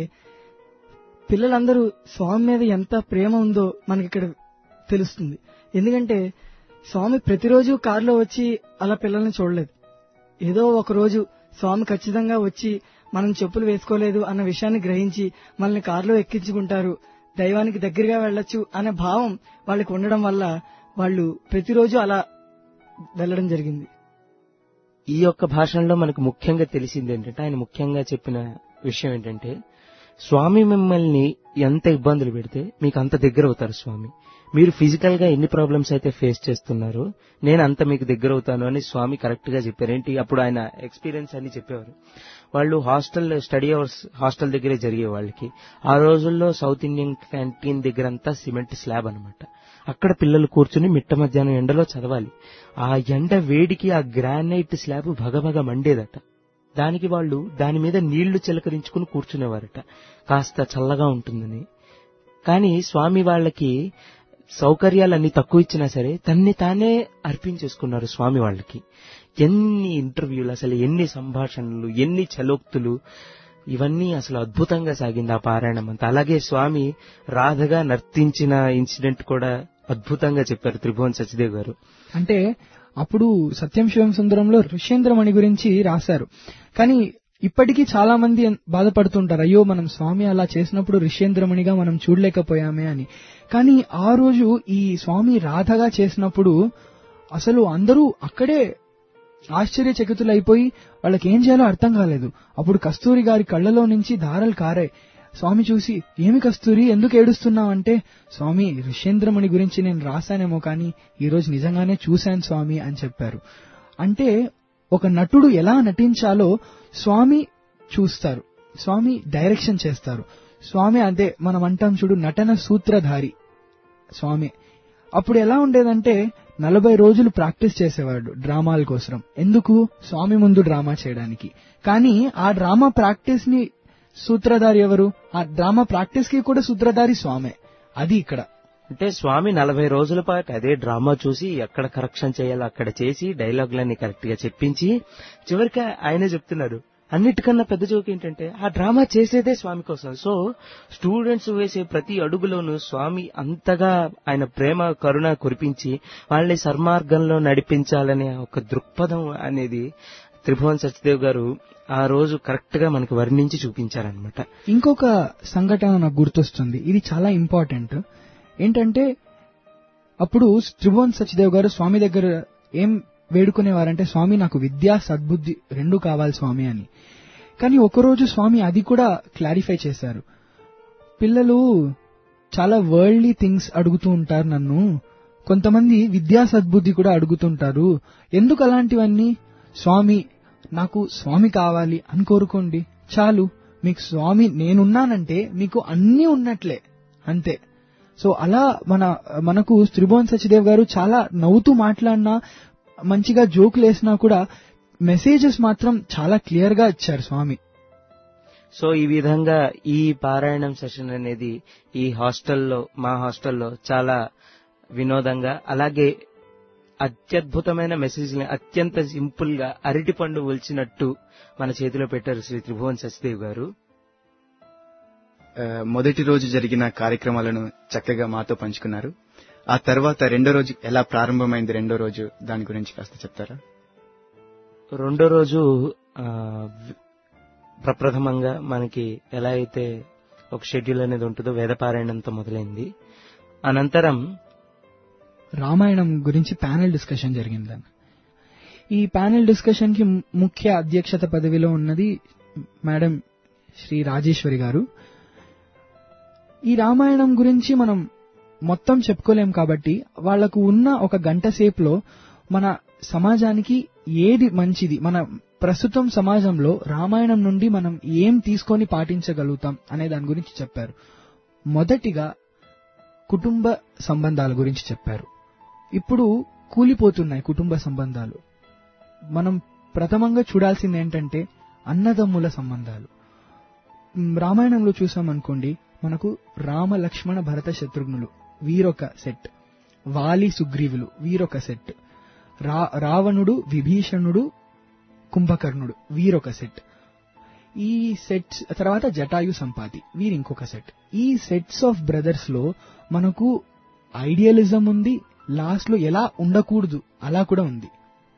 పిల్లలందరూ స్వామి మీద ఎంత ప్రేమ ఉందో మనకి ఇక్కడ తెలుస్తుంది ఎందుకంటే స్వామి ప్రతిరోజు కారులో వచ్చి అలా పిల్లల్ని చూడలేదు ఏదో ఒక రోజు స్వామి ఖచ్చితంగా వచ్చి మనం చెప్పులు వేసుకోలేదు అన్న విషయాన్ని గ్రహించి మనల్ని కారులో ఎక్కించుకుంటారు దైవానికి దగ్గరగా వెళ్ళొచ్చు అనే భావం వాళ్ళకి ఉండడం వల్ల వాళ్ళు ప్రతిరోజు అలా వెళ్ళడం జరిగింది ఈ యొక్క భాషణలో మనకు ముఖ్యంగా తెలిసింది ఏంటంటే ఆయన ముఖ్యంగా చెప్పిన విషయం ఏంటంటే స్వామి మిమ్మల్ని ఎంత ఇబ్బందులు పెడితే మీకు అంత దగ్గర అవుతారు స్వామి మీరు ఫిజికల్ గా ఎన్ని ప్రాబ్లమ్స్ అయితే ఫేస్ చేస్తున్నారో నేను అంత మీకు దగ్గర అవుతాను అని స్వామి కరెక్ట్ గా చెప్పారు ఏంటి అప్పుడు ఆయన ఎక్స్పీరియన్స్ అన్ని చెప్పేవారు వాళ్ళు హాస్టల్ స్టడీ అవర్స్ హాస్టల్ దగ్గరే జరిగే వాళ్ళకి ఆ రోజుల్లో సౌత్ ఇండియన్ క్యాంటీన్ దగ్గర అంతా సిమెంట్ స్లాబ్ అన్నమాట అక్కడ పిల్లలు కూర్చుని మిట్ట మధ్యాహ్నం ఎండలో చదవాలి ఆ ఎండ వేడికి ఆ గ్రానైట్ స్లాబ్ భగభగ మండేదట దానికి వాళ్ళు దాని మీద నీళ్లు చిలకరించుకుని కూర్చునేవారట కాస్త చల్లగా ఉంటుందని కానీ స్వామి వాళ్ళకి సౌకర్యాలన్నీ తక్కువ ఇచ్చినా సరే తన్ని తానే అర్పించేసుకున్నారు స్వామి వాళ్ళకి ఎన్ని ఇంటర్వ్యూలు అసలు ఎన్ని సంభాషణలు ఎన్ని చలోక్తులు ఇవన్నీ అసలు అద్భుతంగా సాగింది ఆ పారాయణం అంతా అలాగే స్వామి రాధగా నర్తించిన ఇన్సిడెంట్ కూడా అద్భుతంగా చెప్పారు త్రిభువన్ సచిదేవ్ గారు అంటే అప్పుడు సత్యం శివం సుందరంలో ఋష్యేంద్రమణి గురించి రాశారు కానీ ఇప్పటికీ చాలా మంది ఎన్- బాధపడుతుంటారు అయ్యో మనం స్వామి అలా చేసినప్పుడు ఋష్యేంద్రమణిగా మనం చూడలేకపోయామే అని కానీ ఆ రోజు ఈ స్వామి రాధగా చేసినప్పుడు అసలు అందరూ అక్కడే ఆశ్చర్యచకితులైపోయి వాళ్ళకి ఏం చేయాలో అర్థం కాలేదు అప్పుడు కస్తూరి గారి కళ్ళలో నుంచి దారలు కారాయి స్వామి చూసి ఏమి కస్తూరి ఎందుకు ఏడుస్తున్నావంటే స్వామి ఋష్యేంద్రమణి గురించి నేను రాశానేమో కానీ ఈ రోజు నిజంగానే చూశాను స్వామి అని చెప్పారు అంటే ఒక నటుడు ఎలా నటించాలో స్వామి చూస్తారు స్వామి డైరెక్షన్ చేస్తారు స్వామి అదే మనం అంటాం చూడు నటన సూత్రధారి స్వామి అప్పుడు ఎలా ఉండేదంటే నలభై రోజులు ప్రాక్టీస్ చేసేవాడు డ్రామాల కోసం ఎందుకు స్వామి ముందు డ్రామా చేయడానికి కానీ ఆ డ్రామా ప్రాక్టీస్ ని సూత్రధారి ఎవరు ఆ డ్రామా ప్రాక్టీస్ కి కూడా సూత్రధారి స్వామే అది ఇక్కడ అంటే స్వామి నలభై రోజుల పాటు అదే డ్రామా చూసి ఎక్కడ కరెక్షన్ చేయాలో అక్కడ చేసి డైలాగులన్నీ కరెక్ట్ గా చెప్పించి చివరికి ఆయనే చెప్తున్నారు అన్నిటికన్నా పెద్ద జోక్ ఏంటంటే ఆ డ్రామా చేసేదే స్వామి కోసం సో స్టూడెంట్స్ వేసే ప్రతి అడుగులోనూ స్వామి అంతగా ఆయన ప్రేమ కరుణ కురిపించి వాళ్ళని సన్మార్గంలో నడిపించాలనే ఒక దృక్పథం అనేది త్రిభువన్ సత్యదేవ్ గారు ఆ రోజు కరెక్ట్ గా మనకి వర్ణించి చూపించారనమాట ఇంకొక సంఘటన నాకు గుర్తొస్తుంది ఇది చాలా ఇంపార్టెంట్ ఏంటంటే అప్పుడు త్రిభువన్ సత్యదేవ్ గారు స్వామి దగ్గర ఏం వేడుకునేవారంటే స్వామి నాకు విద్యా సద్బుద్ధి రెండు కావాలి స్వామి అని కానీ ఒకరోజు స్వామి అది కూడా క్లారిఫై చేశారు పిల్లలు చాలా వరల్డ్లీ థింగ్స్ అడుగుతూ ఉంటారు నన్ను కొంతమంది విద్యా సద్బుద్ధి కూడా అడుగుతుంటారు ఎందుకు అలాంటివన్నీ స్వామి నాకు స్వామి కావాలి అని కోరుకోండి చాలు మీకు స్వామి నేనున్నానంటే మీకు అన్నీ ఉన్నట్లే అంతే సో అలా మన మనకు త్రిభువన్ సచిదేవ్ గారు చాలా నవ్వుతూ మాట్లాడినా మంచిగా జోకులు వేసినా కూడా మెసేజెస్ మాత్రం చాలా క్లియర్ గా ఇచ్చారు స్వామి సో ఈ విధంగా ఈ పారాయణం సెషన్ అనేది ఈ హాస్టల్లో మా హాస్టల్లో చాలా వినోదంగా అలాగే అత్యద్భుతమైన మెసేజ్ ని అత్యంత సింపుల్ గా అరటిపండు ఒలిచినట్టు మన చేతిలో పెట్టారు శ్రీ త్రిభువన్ సచిదేవ్ గారు ఆ, మొదటి రోజు జరిగిన కార్యక్రమాలను చక్కగా మాతో పంచుకున్నారు ఆ తర్వాత రెండో రోజు ఎలా ప్రారంభమైంది రెండో రోజు దాని గురించి కాస్త చెప్తారా రెండో రోజు ఆ, వి- ప్రప్రథమంగా మనకి ఎలా అయితే ఒక షెడ్యూల్ అనేది ఉంటుందో వేదపారాయణంతో మొదలైంది అనంతరం రామాయణం గురించి ప్యానెల్ డిస్కషన్ జరిగింది ఈ ప్యానెల్ డిస్కషన్ కి ము- ముఖ్య అధ్యక్షత పదవిలో ఉన్నది మేడం శ్రీ రాజేశ్వరి గారు ఈ రామాయణం గురించి మనం మొత్తం చెప్పుకోలేం కాబట్టి వాళ్లకు ఉన్న ఒక గంట సేపులో మన సమాజానికి ఏది మంచిది మన ప్రస్తుతం సమాజంలో రామాయణం నుండి మనం ఏం తీసుకొని పాటించగలుగుతాం అనే దాని గురించి చెప్పారు మొదటిగా కుటుంబ సంబంధాల గురించి చెప్పారు ఇప్పుడు కూలిపోతున్నాయి కుటుంబ సంబంధాలు మనం ప్రథమంగా చూడాల్సింది ఏంటంటే అన్నదమ్ముల సంబంధాలు మ్, రామాయణంలో చూసామనుకోండి మనకు రామ లక్ష్మణ భరత శత్రుఘ్నులు వీరొక సెట్ వాలి సుగ్రీవులు వీరొక సెట్ రా రావణుడు విభీషణుడు కుంభకర్ణుడు వీరొక సెట్ ఈ సెట్స్ తర్వాత జటాయు సంపాతి వీరు ఇంకొక సెట్ ఈ సెట్స్ ఆఫ్ బ్రదర్స్ లో మనకు ఐడియలిజం ఉంది లాస్ట్ లో ఎలా ఉండకూడదు అలా కూడా ఉంది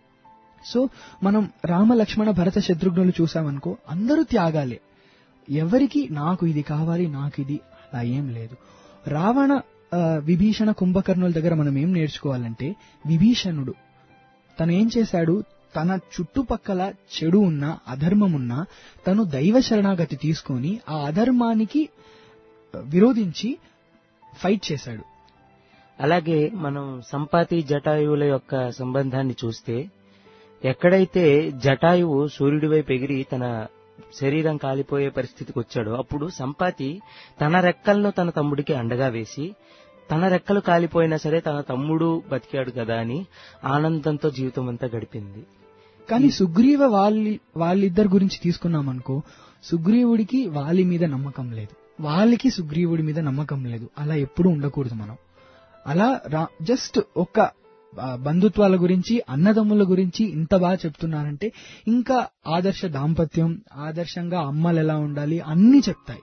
సో మనం రామ లక్ష్మణ భరత శత్రుఘ్నులు చూసామనుకో అందరూ త్యాగాలే ఎవరికి నాకు ఇది కావాలి నాకు ఇది అలా ఏం లేదు రావణ ఆ, విభీషణ కుంభకర్ణుల దగ్గర మనం ఏం నేర్చుకోవాలంటే విభీషణుడు తను ఏం చేశాడు తన చుట్టుపక్కల చెడు ఉన్నా అధర్మం ఉన్నా తను దైవ శరణాగతి తీసుకొని ఆ అధర్మానికి విరోధించి ఫైట్ చేశాడు అలాగే మనం సంపాతి జటాయువుల యొక్క సంబంధాన్ని చూస్తే ఎక్కడైతే జటాయువు సూర్యుడి వైపు ఎగిరి తన శరీరం కాలిపోయే పరిస్థితికి వచ్చాడో అప్పుడు సంపాతి తన రెక్కలను తన తమ్ముడికి అండగా వేసి తన రెక్కలు కాలిపోయినా సరే తన తమ్ముడు బతికాడు కదా అని ఆనందంతో జీవితం అంతా గడిపింది కానీ సుగ్రీవ వాళ్ళి వాళ్ళిద్దరి గురించి తీసుకున్నామనుకో సుగ్రీవుడికి వాలి మీద నమ్మకం లేదు వాళ్ళకి సుగ్రీవుడి మీద నమ్మకం లేదు అలా ఎప్పుడూ ఉండకూడదు మనం అలా రా- జస్ట్ ఒక్క ఆ, బంధుత్వాల గురించి అన్నదమ్ముల గురించి ఇంత బాగా చెప్తున్నారంటే ఇంకా ఆదర్శ దాంపత్యం ఆదర్శంగా అమ్మలు ఎలా ఉండాలి అన్ని చెప్తాయి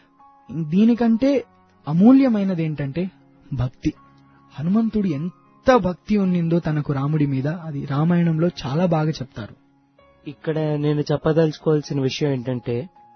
దీనికంటే అమూల్యమైనది ఏంటంటే భక్తి హనుమంతుడు ఎంత భక్తి ఉన్నిందో తనకు రాముడి మీద అది రామాయణంలో చాలా బాగా చెప్తారు ఇక్కడ నేను చెప్పదలుచుకోవాల్సిన విషయం ఏంటంటే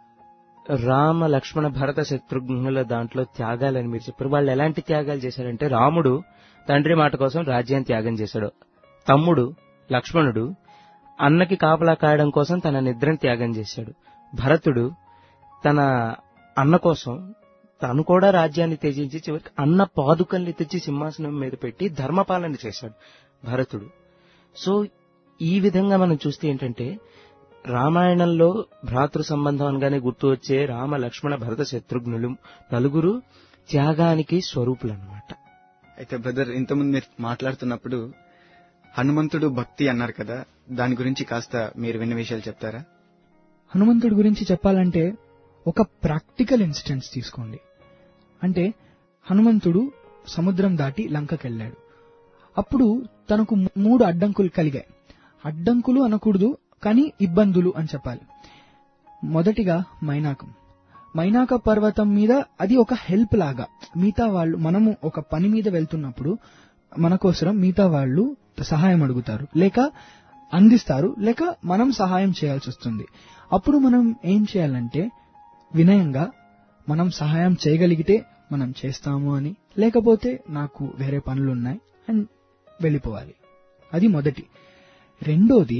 రామ లక్ష్మణ భరత శత్రుఘ్నుల దాంట్లో త్యాగాలని మీరు చెప్పారు వాళ్ళు ఎలాంటి త్యాగాలు చేశారంటే రాముడు తండ్రి మాట కోసం రాజ్యాన్ని త్యాగం చేశాడు తమ్ముడు లక్ష్మణుడు అన్నకి కాపలా కాయడం కోసం తన నిద్రని త్యాగం చేశాడు భరతుడు తన అన్న కోసం తను కూడా రాజ్యాన్ని త్యజించి చివరికి అన్న పాదుకల్ని తెచ్చి సింహాసనం మీద పెట్టి ధర్మపాలన చేశాడు భరతుడు సో ఈ విధంగా మనం చూస్తే ఏంటంటే రామాయణంలో భ్రాతృ సంబంధం అనగానే గుర్తు వచ్చే రామ లక్ష్మణ భరత శత్రుఘ్నులు నలుగురు త్యాగానికి స్వరూపులు అనమాట అయితే బ్రదర్ ఇంతకుముందు మీరు మాట్లాడుతున్నప్పుడు హనుమంతుడు భక్తి అన్నారు కదా దాని గురించి కాస్త మీరు విన్న విషయాలు చెప్తారా హనుమంతుడి గురించి చెప్పాలంటే ఒక ప్రాక్టికల్ ఇన్స్టెన్స్ తీసుకోండి అంటే హనుమంతుడు సముద్రం దాటి లంకకెళ్ళాడు అప్పుడు తనకు మూడు అడ్డంకులు కలిగాయి అడ్డంకులు అనకూడదు కానీ ఇబ్బందులు అని చెప్పాలి మొదటిగా మైనాకం మైనాక పర్వతం మీద అది ఒక హెల్ప్ లాగా మిగతా వాళ్ళు మనము ఒక పని మీద వెళ్తున్నప్పుడు మన కోసం మిగతా వాళ్ళు సహాయం అడుగుతారు లేక అందిస్తారు లేక మనం సహాయం చేయాల్సి వస్తుంది అప్పుడు మనం ఏం చేయాలంటే వినయంగా మనం సహాయం చేయగలిగితే మనం చేస్తాము అని లేకపోతే నాకు వేరే పనులున్నాయి అని వెళ్ళిపోవాలి అది మొదటి రెండోది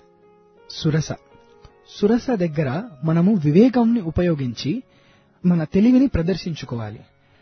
సురస సురస దగ్గర మనము వివేకంని ఉపయోగించి మన తెలివిని ప్రదర్శించుకోవాలి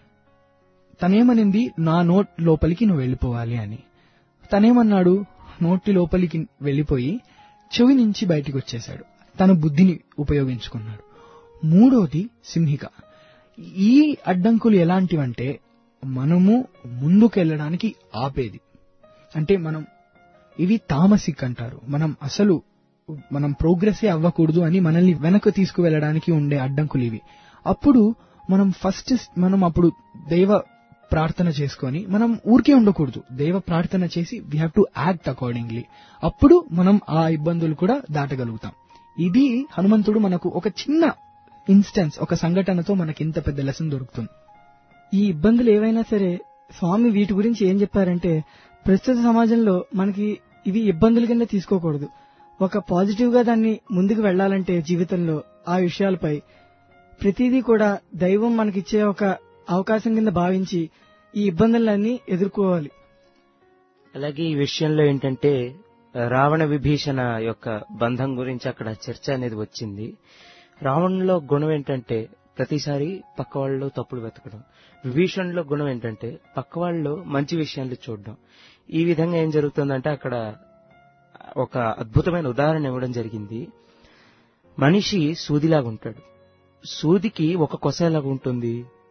తనేమనింది నా నోట్ లోపలికి నువ్వు వెళ్ళిపోవాలి అని తనేమన్నాడు నోటి లోపలికి వెళ్ళిపోయి చెవి నుంచి బయటికి వచ్చేశాడు తన బుద్ధిని ఉపయోగించుకున్నాడు మూడోది సింహిక ఈ అడ్డంకులు ఎలాంటివంటే మనము ముందుకెళ్ళడానికి ఆపేది అంటే మనం ఇవి తామసిక్ అంటారు మనం అసలు మనం ప్రోగ్రెసే అవ్వకూడదు అని మనల్ని వెనక్కి తీసుకువెళ్ళడానికి ఉండే అడ్డంకులు ఇవి అప్పుడు మనం ఫస్ట్ మనం అప్పుడు దైవ ప్రార్థన చేసుకొని మనం ఊరికే ఉండకూడదు దైవ ప్రార్థన చేసి we have to act accordingly అప్పుడు మనం ఆ ఇబ్బందులు కూడా దాటగలుగుతాం ఇది హనుమంతుడు మనకు ఒక చిన్న ఇన్స్టెన్స్ ఒక సంఘటనతో మనకి ఇంత పెద్ద లెసన్ దొరుకుతుంది ఈ ఇబ్బందులు ఏవైనా సరే స్వామి వీటి గురించి ఏం చెప్పారంటే ప్రస్తుత సమాజంలో మనకి ఇవి ఇబ్బందుల కింద తీసుకోకూడదు ఒక పాజిటివ్ గా దాన్ని ముందుకు వెళ్లాలంటే జీవితంలో ఆ విషయాలపై ప్రతిదీ కూడా దైవం మనకిచ్చే ఒక అవకాశం కింద భావించి ఈ ఇబ్బందులన్నీ ఎదుర్కోవాలి అలాగే ఈ విషయంలో ఏంటంటే రావణ విభీషణ యొక్క బంధం గురించి అక్కడ చర్చ అనేది వచ్చింది రావణులో గుణం ఏంటంటే ప్రతిసారి పక్క వాళ్ళలో తప్పులు వెతకడం విభీషణలో గుణం ఏంటంటే పక్క వాళ్ళలో మంచి విషయాలు చూడడం ఈ విధంగా ఏం జరుగుతుందంటే అక్కడ ఒక అద్భుతమైన ఉదాహరణ ఇవ్వడం జరిగింది మనిషి సూదిలాగా ఉంటాడు సూదికి ఒక కొస ఎలాగా ఉంటుంది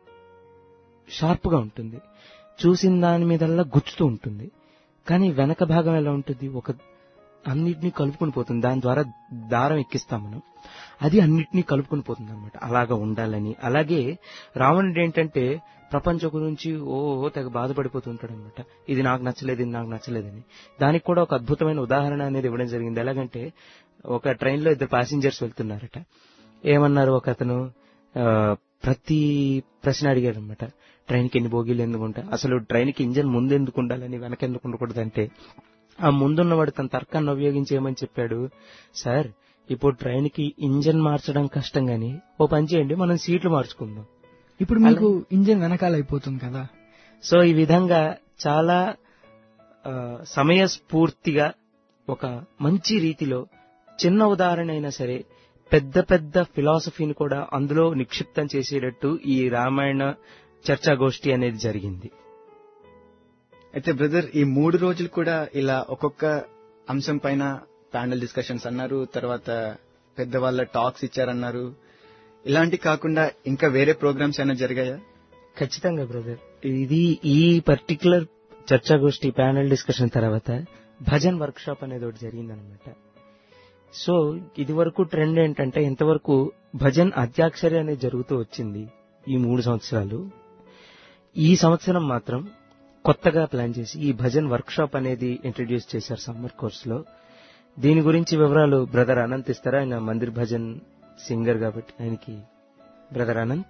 షార్ప్ గా ఉంటుంది చూసిన దాని మీదల్లా గుచ్చుతూ ఉంటుంది కానీ వెనక భాగం ఎలా ఉంటుంది ఒక అన్నిటినీ కలుపుకొని పోతుంది దాని ద్వారా దారం ఎక్కిస్తాం మనం అది అన్నిటినీ కలుపుకొని పోతుంది అనమాట అలాగా ఉండాలని అలాగే రావణుడు ఏంటంటే ప్రపంచం గురించి ఓ ఓ తెగ బాధపడిపోతుంటాడు అనమాట ఇది నాకు నచ్చలేదు ఇది నాకు నచ్చలేదని దానికి కూడా ఒక అద్భుతమైన ఉదాహరణ అనేది ఇవ్వడం జరిగింది ఎలాగంటే ఒక ట్రైన్ లో ఇద్దరు ప్యాసింజర్స్ వెళ్తున్నారట ఏమన్నారు ఒక అతను ఆ, ప్రతి ప్రశ్న అడిగాడు అనమాట ట్రైన్ కి ఎన్ని బోగీలు ఎందుకు ఉంటాయి అసలు ట్రైన్ కి ఇంజన్ ముందు ఎందుకు ఉండాలని వెనక ఎందుకు ఉండకూడదు అంటే ఆ ముందున్నవాడు తన తర్కాన్ని ఉపయోగించి ఏమని చెప్పాడు సార్ ఇప్పుడు ట్రైన్ కి ఇంజన్ మార్చడం కష్టం గాని ఓ పని చేయండి మనం సీట్లు మార్చుకుందాం ఇప్పుడు మీకు ఇంజిన్ వెనకాల అయిపోతుంది కదా సో ఈ విధంగా చాలా ఆ, సమయస్ఫూర్తిగా ఒక మంచి రీతిలో చిన్న ఉదాహరణ అయినా సరే పెద్ద పెద్ద ఫిలాసఫీని కూడా అందులో నిక్షిప్తం చేసేటట్టు ఈ రామాయణ చర్చాగోష్ఠి అనేది జరిగింది అయితే బ్రదర్ ఈ మూడు రోజులు కూడా ఇలా ఒక్కొక్క అంశం పైన ప్యానల్ డిస్కషన్స్ అన్నారు తర్వాత పెద్దవాళ్ళ టాక్స్ ఇచ్చారన్నారు ఇలాంటి కాకుండా ఇంకా వేరే ప్రోగ్రామ్స్ అయినా జరిగాయా ఖచ్చితంగా బ్రదర్ ఇది ఈ పర్టికులర్ చర్చాగోష్ఠి ప్యానల్ డిస్కషన్ తర్వాత భజన్ వర్క్ షాప్ అనేది ఒకటి జరిగిందనమాట సో ఇది వరకు ట్రెండ్ ఏంటంటే ఇంతవరకు భజన్ అత్యాక్షరి అనేది జరుగుతూ వచ్చింది ఈ మూడు సంవత్సరాలు ఈ సంవత్సరం మాత్రం కొత్తగా ప్లాన్ చేసి ఈ భజన్ వర్క్ షాప్ అనేది ఇంట్రడ్యూస్ చేశారు సమ్మర్ కోర్స్ లో దీని గురించి వివరాలు బ్రదర్ అనంత్ ఇస్తారా ఆయన మందిర్ భజన్ సింగర్ కాబట్టి ఆయనకి బ్రదర్ అనంత్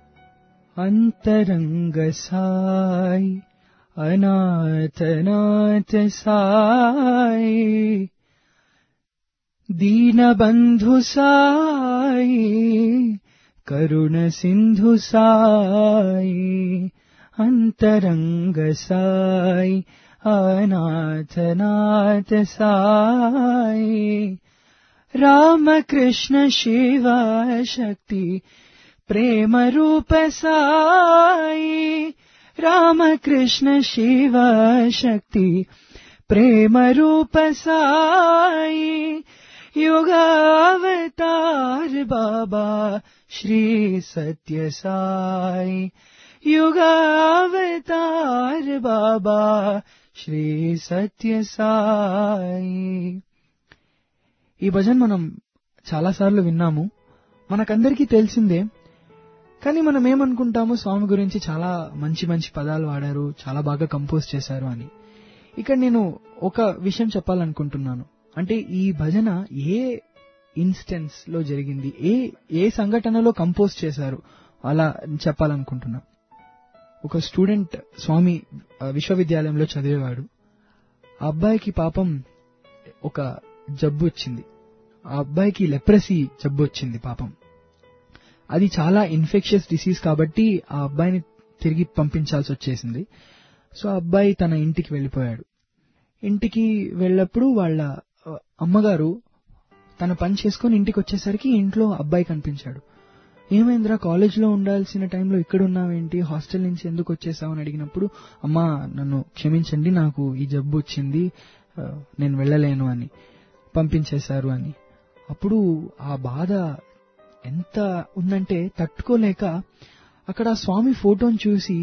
అంతరంగ సాయి అనాథనాథ సాయి దీనబంధు సాయి కరుణ సింధు సాయి అంతరంగ సాయి అనాథనాథ సాయి రామకృష్ణ శివ శక్తి ప్రేమ రూప సాయి రామకృష్ణ శివ శక్తి ప్రేమ రూప సాయి యుగావతార్ బాబా శ్రీ సత్య సాయి యుగావతార్ బాబా శ్రీ సత్య సాయి ఈ భజన్ మనం చాలాసార్లు విన్నాము మనకందరికీ తెలిసిందే కానీ మనం ఏమనుకుంటాము స్వామి గురించి చాలా మంచి మంచి పదాలు వాడారు చాలా బాగా కంపోజ్ చేశారు అని ఇక్కడ నేను ఒక విషయం చెప్పాలనుకుంటున్నాను అంటే ఈ భజన ఏ ఇన్స్టెన్స్ లో జరిగింది ఏ ఏ సంఘటనలో కంపోజ్ చేశారు అలా చెప్పాలనుకుంటున్నా ఒక స్టూడెంట్ స్వామి ఆ, విశ్వవిద్యాలయంలో చదివేవాడు ఆ అబ్బాయికి పాపం ఒక జబ్బు వచ్చింది ఆ అబ్బాయికి లెప్రసీ జబ్బు వచ్చింది పాపం అది చాలా ఇన్ఫెక్షియస్ డిసీజ్ కాబట్టి ఆ అబ్బాయిని తిరిగి పంపించాల్సి వచ్చేసింది సో ఆ అబ్బాయి తన ఇంటికి వెళ్ళిపోయాడు ఇంటికి వెళ్ళప్పుడు వాళ్ళ ఆ, అమ్మగారు తన పని చేసుకుని ఇంటికి వచ్చేసరికి ఇంట్లో అబ్బాయి కనిపించాడు ఏమైందిరా కాలేజ్లో ఉండాల్సిన టైంలో ఇక్కడ ఉన్నావేంటి హాస్టల్ నుంచి ఎందుకు వచ్చేసావు అని అడిగినప్పుడు అమ్మా నన్ను క్షమించండి నాకు ఈ జబ్బు వచ్చింది ఆ, నేను వెళ్ళలేను అని పంపించేశారు అని అప్పుడు ఆ బాధ ఎంత ఉందంటే తట్టుకోలేక అక్కడ ఆ స్వామి ఫోటోని చూసి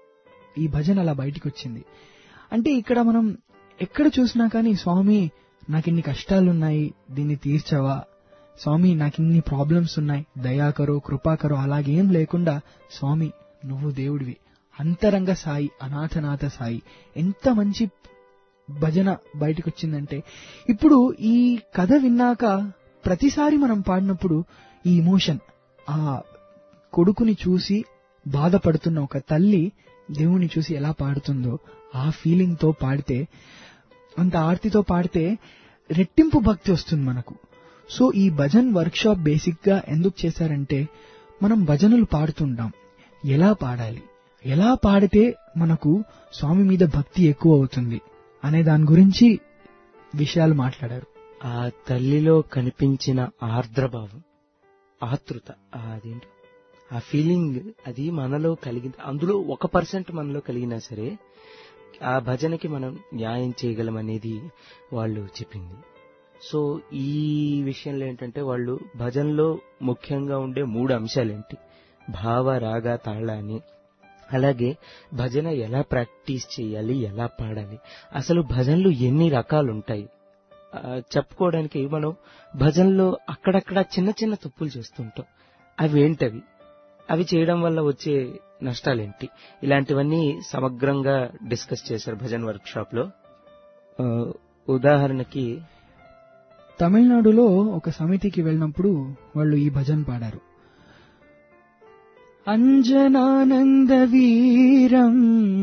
ఈ భజన అలా బయటికి వచ్చింది అంటే ఇక్కడ మనం ఎక్కడ చూసినా కానీ స్వామి నాకు ఇన్ని కష్టాలున్నాయి దీన్ని తీర్చవా స్వామి నాకు ఇన్ని ప్రాబ్లమ్స్ ఉన్నాయి దయాకరో కృపాకరో అలాగేం లేకుండా స్వామి నువ్వు దేవుడివి అంతరంగ సాయి అనాథనాథ సాయి ఎంత మంచి భజన బయటకు వచ్చిందంటే ఇప్పుడు ఈ కథ విన్నాక ప్రతిసారి మనం పాడినప్పుడు ఈ ఇమోషన్ ఆ కొడుకుని చూసి బాధపడుతున్న ఒక తల్లి దేవుణ్ణి చూసి ఎలా పాడుతుందో ఆ ఫీలింగ్ తో పాడితే అంత ఆర్తితో పాడితే రెట్టింపు భక్తి వస్తుంది మనకు సో ఈ భజన్ వర్క్ షాప్ బేసిక్ గా ఎందుకు చేశారంటే మనం భజనలు పాడుతుంటాం ఎలా పాడాలి ఎలా పాడితే మనకు స్వామి మీద భక్తి ఎక్కువ అవుతుంది అనే దాని గురించి విషయాలు మాట్లాడారు ఆ తల్లిలో కనిపించిన ఆర్ద్రభావం ఆతృత ఆ అదేంటి ఆ ఫీలింగ్ అది మనలో కలిగింది అందులో ఒక పర్సెంట్ మనలో కలిగినా సరే ఆ భజనకి మనం న్యాయం చేయగలమనేది వాళ్ళు చెప్పింది సో ఈ విషయంలో ఏంటంటే వాళ్ళు భజనలో ముఖ్యంగా ఉండే మూడు అంశాలేంటి భావ రాగ తాళ అని అలాగే భజన ఎలా ప్రాక్టీస్ చేయాలి ఎలా పాడాలి అసలు భజనలు ఎన్ని రకాలు ఉంటాయి ఆ, చెప్పుకోవడానికి మనం భజనలో అక్కడక్కడ చిన్న చిన్న తప్పులు చేస్తుంటాం అవి ఏంటవి అవి చేయడం వల్ల వచ్చే నష్టాలేంటి ఇలాంటివన్నీ సమగ్రంగా డిస్కస్ చేశారు భజన్ వర్క్ షాప్ లో ఆ, ఉదాహరణకి తమిళనాడులో ఒక సమితికి వెళ్ళినప్పుడు వాళ్ళు ఈ భజన్ పాడారు అంజనానంద వీరం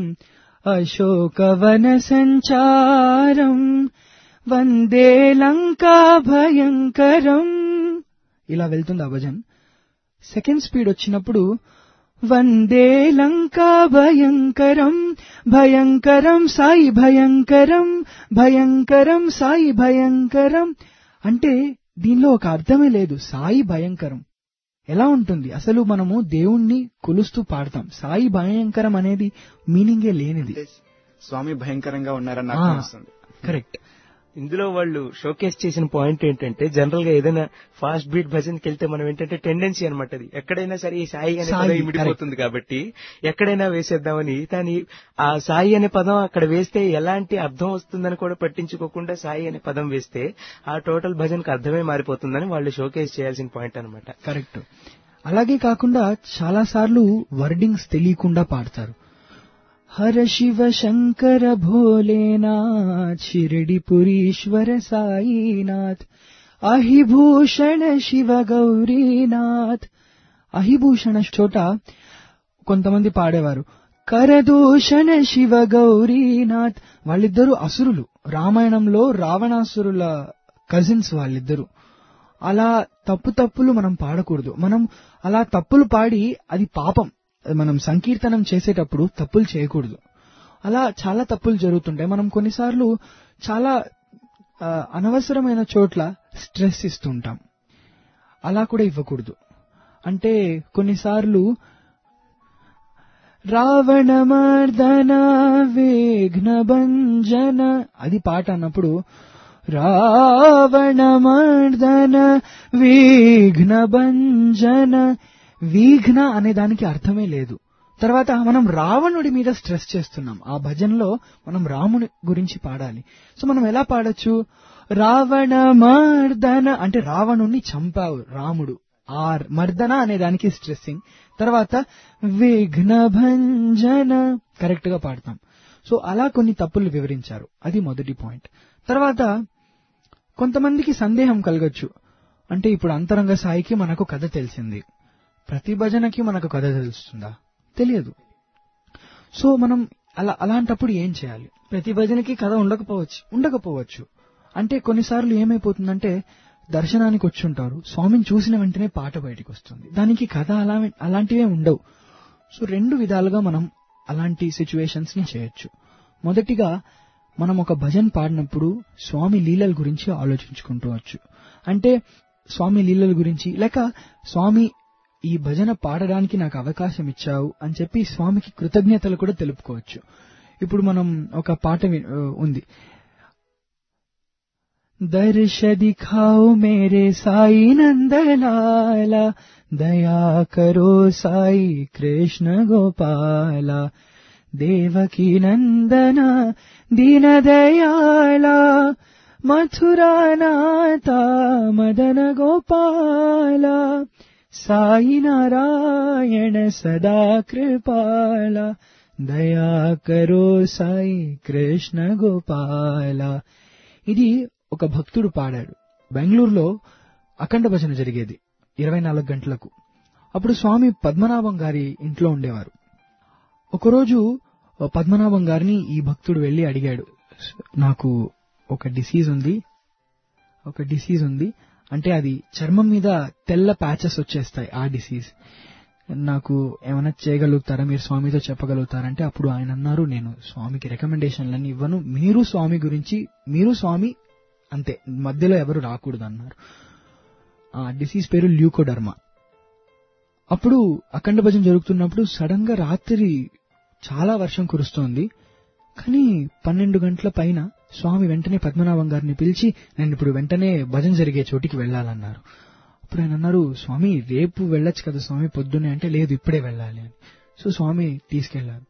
అశోకవన సంచారం వందే లంకా భయంకరం ఇలా వెళ్తుంది ఆ భజన్ సెకండ్ స్పీడ్ వచ్చినప్పుడు వందే లంకా భయంకరం భయంకరం సాయి భయంకరం భయంకరం సాయి భయంకరం అంటే దీనిలో ఒక అర్థమే లేదు సాయి భయంకరం ఎలా ఉంటుంది అసలు మనము దేవుణ్ణి కొలుస్తూ పాడతాం సాయి భయంకరం అనేది మీనింగే లేనిది స్వామి భయంకరంగా ఉన్నారని ఆ, నాకు అనిపిస్తుంది కరెక్ట్ ఇందులో వాళ్ళు షోకేస్ చేసిన పాయింట్ ఏంటంటే జనరల్ గా ఏదైనా ఫాస్ట్ బీట్ భజన్కి వెళ్తే మనం ఏంటంటే టెండెన్సీ అనమాట అది ఎక్కడైనా సరే ఈ సాయి అనే సాయి, పదం ఇమిడిపోతుంది కాబట్టి ఎక్కడైనా వేసేద్దామని కానీ ఆ సాయి అనే పదం అక్కడ వేస్తే ఎలాంటి అర్థం వస్తుందని కూడా పట్టించుకోకుండా సాయి అనే పదం వేస్తే ఆ టోటల్ భజన్కి అర్థమే మారిపోతుందని వాళ్ళు షోకేస్ చేయాల్సిన పాయింట్ అనమాట కరెక్ట్ అలాగే కాకుండా చాలా సార్లు వర్డింగ్స్ తెలియకుండా పాడతారు హర శివ శంకర భోలేనాథ్ షిరిడి పురీశ్వర సాయినాథ్ అహిభూషణ శివ గౌరీనాథ్ అహిభూషణ చోట కొంతమంది పాడేవారు కరదూషణ శివ గౌరీనాథ్ వాళ్ళిద్దరూ అసురులు రామాయణంలో రావణాసురుల కజిన్స్ వాళ్ళిద్దరూ అలా తప్పు తప్పులు మనం పాడకూడదు మనం అలా తప్పులు పాడి అది పాపం మనం సంకీర్తనం చేసేటప్పుడు తప్పులు చేయకూడదు అలా చాలా తప్పులు జరుగుతుంటాయి మనం కొన్నిసార్లు చాలా ఆ, అనవసరమైన చోట్ల స్ట్రెస్ ఇస్తుంటాం అలా కూడా ఇవ్వకూడదు అంటే కొన్నిసార్లు రావణ మర్దన విఘ్న భంజన అది పాట అన్నప్పుడు రావణ మర్దన విఘ్న భంజన విఘ్న అనే దానికి అర్థమే లేదు తర్వాత మనం రావణుడి మీద స్ట్రెస్ చేస్తున్నాం ఆ భజనలో మనం రాముని గురించి పాడాలి సో మనం ఎలా పాడొచ్చు రావణ మర్దన అంటే రావణుణ్ణి చంపావు రాముడు ఆర్ మర్దన అనే దానికి స్ట్రెస్సింగ్ తర్వాత విఘ్న భంజన కరెక్ట్ గా పాడతాం సో అలా కొన్ని తప్పులు వివరించారు అది మొదటి పాయింట్ తర్వాత కొంతమందికి సందేహం కలగచ్చు అంటే ఇప్పుడు అంతరంగ సాయికి మనకు కథ తెలిసింది ప్రతి భజనకి మనకు కథ తెలుస్తుందా తెలియదు సో మనం అలా అలాంటప్పుడు ఏం చేయాలి ప్రతి భజనకి కథ ఉండకపోవచ్చు ఉండకపోవచ్చు అంటే కొన్నిసార్లు ఏమైపోతుందంటే దర్శనానికి వచ్చి ఉంటారు స్వామిని చూసిన వెంటనే పాట బయటికి వస్తుంది దానికి కథ అలా అలాంటివే ఉండవు సో రెండు విధాలుగా మనం అలాంటి సిచ్యువేషన్స్ ని చేయొచ్చు మొదటిగా మనం ఒక భజన్ పాడినప్పుడు స్వామి లీలల గురించి ఆలోచించుకుంటూ అంటే స్వామి లీలల గురించి లేక స్వామి ఈ భజన పాడడానికి నాకు అవకాశం ఇచ్చావు అని చెప్పి స్వామికి కృతజ్ఞతలు కూడా తెలుపుకోవచ్చు ఇప్పుడు మనం ఒక పాట వి- ఆ, ఉంది दर्श दिखाओ मेरे साई नंदलाला दया करो साई कृष्ण गोपाला देवकी नंदना दीन दयाला मथुरा नाता मदन गोपाला साई नारायण सदा कृपाला दया करो साई कृष्ణ గోపాల ఇది ఒక భక్తుడు పాడాడు బెంగళూరులో అఖండ భజన జరిగేది ఇరవై నాలుగు గంటలకు అప్పుడు స్వామి పద్మనాభం గారి ఇంట్లో ఉండేవారు ఒకరోజు పద్మనాభం గారిని ఈ భక్తుడు వెళ్లి అడిగాడు నాకు ఒక డిసీజ్ ఉంది ఒక డిసీజ్ ఉంది అంటే అది చర్మం మీద తెల్ల ప్యాచెస్ వచ్చేస్తాయి ఆ డిసీజ్ నాకు ఏమైనా చేయగలుగుతారా మీరు స్వామితో చెప్పగలుగుతారంటే అప్పుడు ఆయన అన్నారు నేను స్వామికి రికమెండేషన్లన్నీ ఇవ్వను మీరు స్వామి గురించి మీరు స్వామి అంతే మధ్యలో ఎవరు రాకూడదు అన్నారు ఆ డిసీజ్ పేరు ల్యూకోడర్మా అప్పుడు అఖండ భజన జరుగుతున్నప్పుడు సడన్ గా రాత్రి చాలా వర్షం కురుస్తోంది కానీ పన్నెండు గంటల పైన స్వామి వెంటనే పద్మనాభం గారిని పిలిచి నేను ఇప్పుడు వెంటనే భజన జరిగే చోటికి వెళ్ళాలన్నారు అప్పుడు ఆయన అన్నారు స్వామి రేపు వెళ్ళొచ్చు కదా స్వామి పొద్దున్నే అంటే లేదు ఇప్పుడే వెళ్ళాలి అని సో స్వామి తీసుకెళ్లారు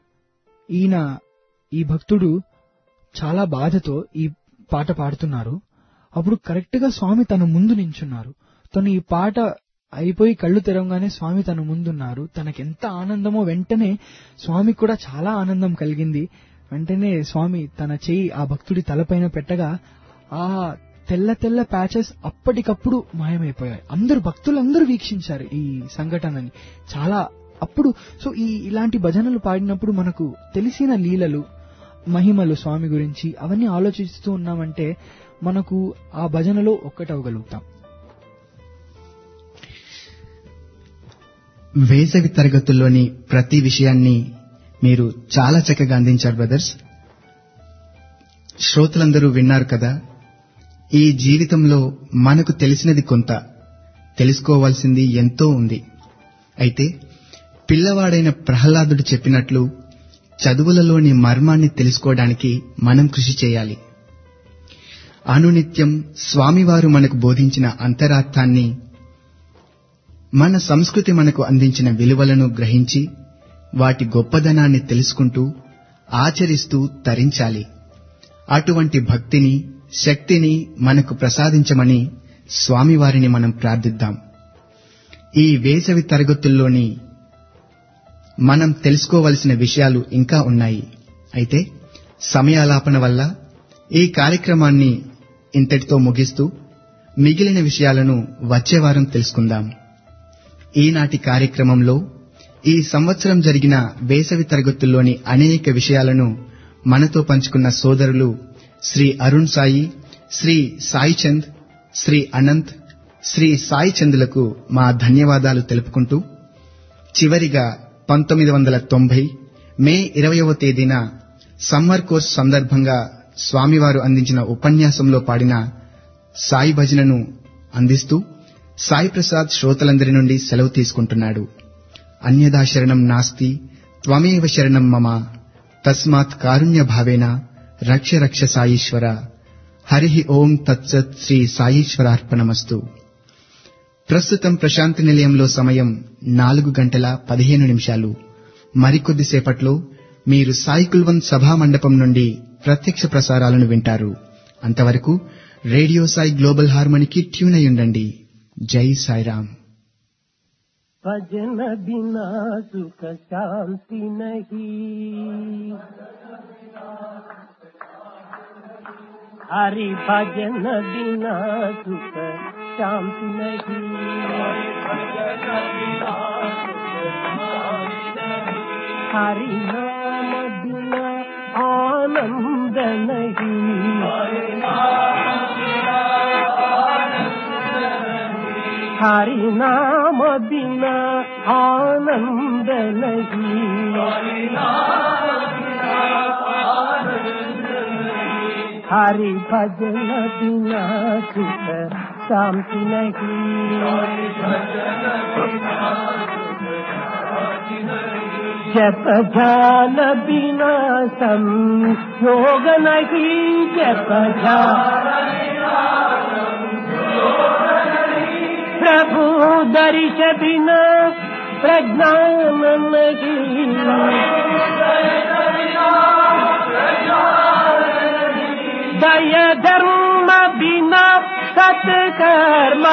ఈయన ఈ భక్తుడు చాలా బాధతో ఈ పాట పాడుతున్నారు అప్పుడు కరెక్ట్ గా స్వామి తన ముందు నించున్నారు తను ఈ పాట అయిపోయి కళ్ళు తెరవగానే స్వామి తన ముందున్నారు తనకెంత ఆనందమో వెంటనే స్వామికి కూడా చాలా ఆనందం కలిగింది వెంటనే స్వామి తన చెయ్యి ఆ భక్తుడి తలపైన పెట్టగా ఆ తెల్ల తెల్ల ప్యాచెస్ అప్పటికప్పుడు మాయమైపోయాయి అందరు భక్తులందరూ వీక్షించారు ఈ సంఘటనని చాలా అప్పుడు సో ఈ ఇలాంటి భజనలు పాడినప్పుడు మనకు తెలిసిన లీలలు మహిమలు స్వామి గురించి అవన్నీ ఆలోచిస్తూ ఉన్నామంటే మనకు ఆ భజనలో ఒక్కటవగలుగుతాం వేసవి తరగతుల్లోని ప్రతి విషయాన్ని మీరు చాలా చక్కగా అందించారు బ్రదర్స్ శ్రోతలందరూ విన్నారు కదా ఈ జీవితంలో మనకు తెలిసినది కొంత తెలుసుకోవాల్సింది ఎంతో ఉంది అయితే పిల్లవాడైన ప్రహ్లాదుడు చెప్పినట్లు చదువులలోని మర్మాన్ని తెలుసుకోవడానికి మనం కృషి చేయాలి అనునిత్యం స్వామివారు మనకు బోధించిన అంతరార్థాన్ని మన సంస్కృతి మనకు అందించిన విలువలను గ్రహించి వాటి గొప్పదనాన్ని తెలుసుకుంటూ ఆచరిస్తూ తరించాలి అటువంటి భక్తిని శక్తిని మనకు ప్రసాదించమని స్వామివారిని మనం ప్రార్థిద్దాం ఈ వేసవి తరగతుల్లోని మనం తెలుసుకోవలసిన విషయాలు ఇంకా ఉన్నాయి అయితే సమయాలాపన వల్ల ఈ కార్యక్రమాన్ని ఇంతటితో ముగిస్తూ మిగిలిన విషయాలను వచ్చే వారం తెలుసుకుందాం ఈనాటి కార్యక్రమంలో ఈ సంవత్సరం జరిగిన వేసవి తరగతుల్లోని అనేక విషయాలను మనతో పంచుకున్న సోదరులు శ్రీ అరుణ్ సాయి శ్రీ సాయి చంద్ శ్రీ అనంత్ శ్రీ సాయి చంద్లకు మా ధన్యవాదాలు తెలుపుకుంటూ చివరిగా పంతొమ్మిది వందల తొంభై మే ఇరవయవ తేదీన సమ్మర్ కోర్స్ సందర్భంగా స్వామివారు అందించిన ఉపన్యాసంలో పాడిన సాయి భజనను అందిస్తూ సాయి ప్రసాద్ శ్రోతలందరి నుండి సెలవు తీసుకుంటున్నాడు అన్యదా శరణం నాస్తి త్వమేవ శరణం మమ తస్మాత్ కారుణ్య భావేన రక్ష రక్ష సాయీశ్వర హరి ఓం తత్సత్ శ్రీ సాయీశ్వరార్పణమస్తు ప్రస్తుతం ప్రశాంతి నిలయంలో సమయం నాలుగు గంటల పదిహేను నిమిషాలు మరికొద్దిసేపట్లో మీరు సాయి కుల్వంత్ సభా మండపం నుండి ప్రత్యక్ష ప్రసారాలను వింటారు అంతవరకు రేడియో సాయి గ్లోబల్ హార్మోనికి ట్యూన్ అయి ఉండండి జై సాయిరాం भजन बिना सुख शांति नहीं हरि भजन बिना सुख शांति नहीं हरि नाम बिना आनंद नहीं हरि नाम बिना आनंद नहीं हरि भजन बिना सुख शांति नहीं जप ध्यान बिना संयोग नहीं जप प्रभु दर्श बिना प्रज्ञान नहीं दय धर्म बिना सत्कर्म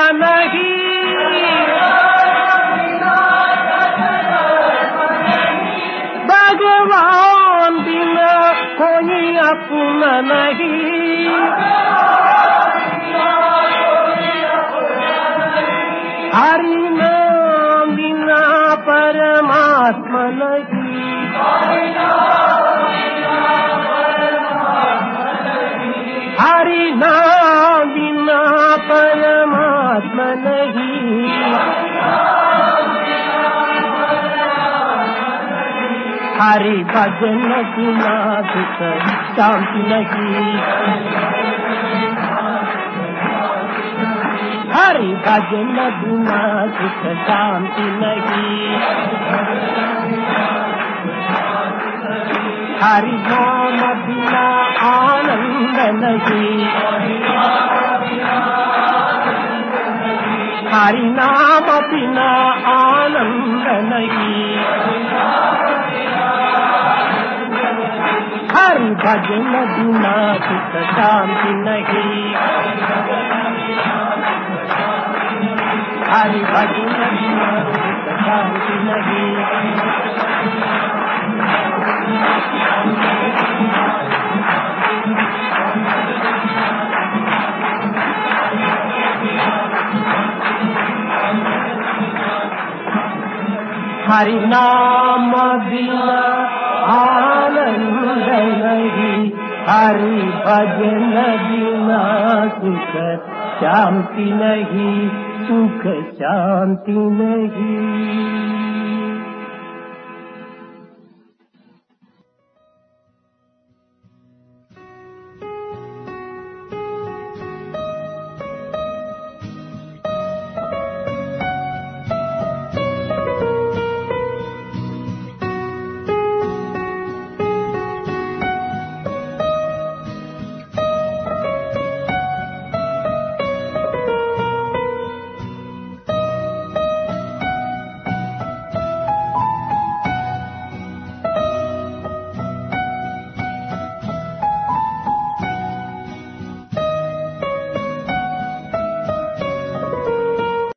नहीं भगवान बिना कोई अपना नहीं हरि नाम बिना परमात्मा नहीं हरि नाम बिना परमात्मा नहीं हरि भजन बिना सुख शांति नहीं हरि भजन बिना सुख शांति नहीं हरि नाम बिना आनंद नहीं हरि नाम बिना आनंद नहीं हरि भजन बिना सुख शांति नहीं हरि भजन बिना सुख शांति नहीं हरि नाम बिना आनंद नहीं हरि भजन बिना सुख शांति नहीं सुख शांति नहीं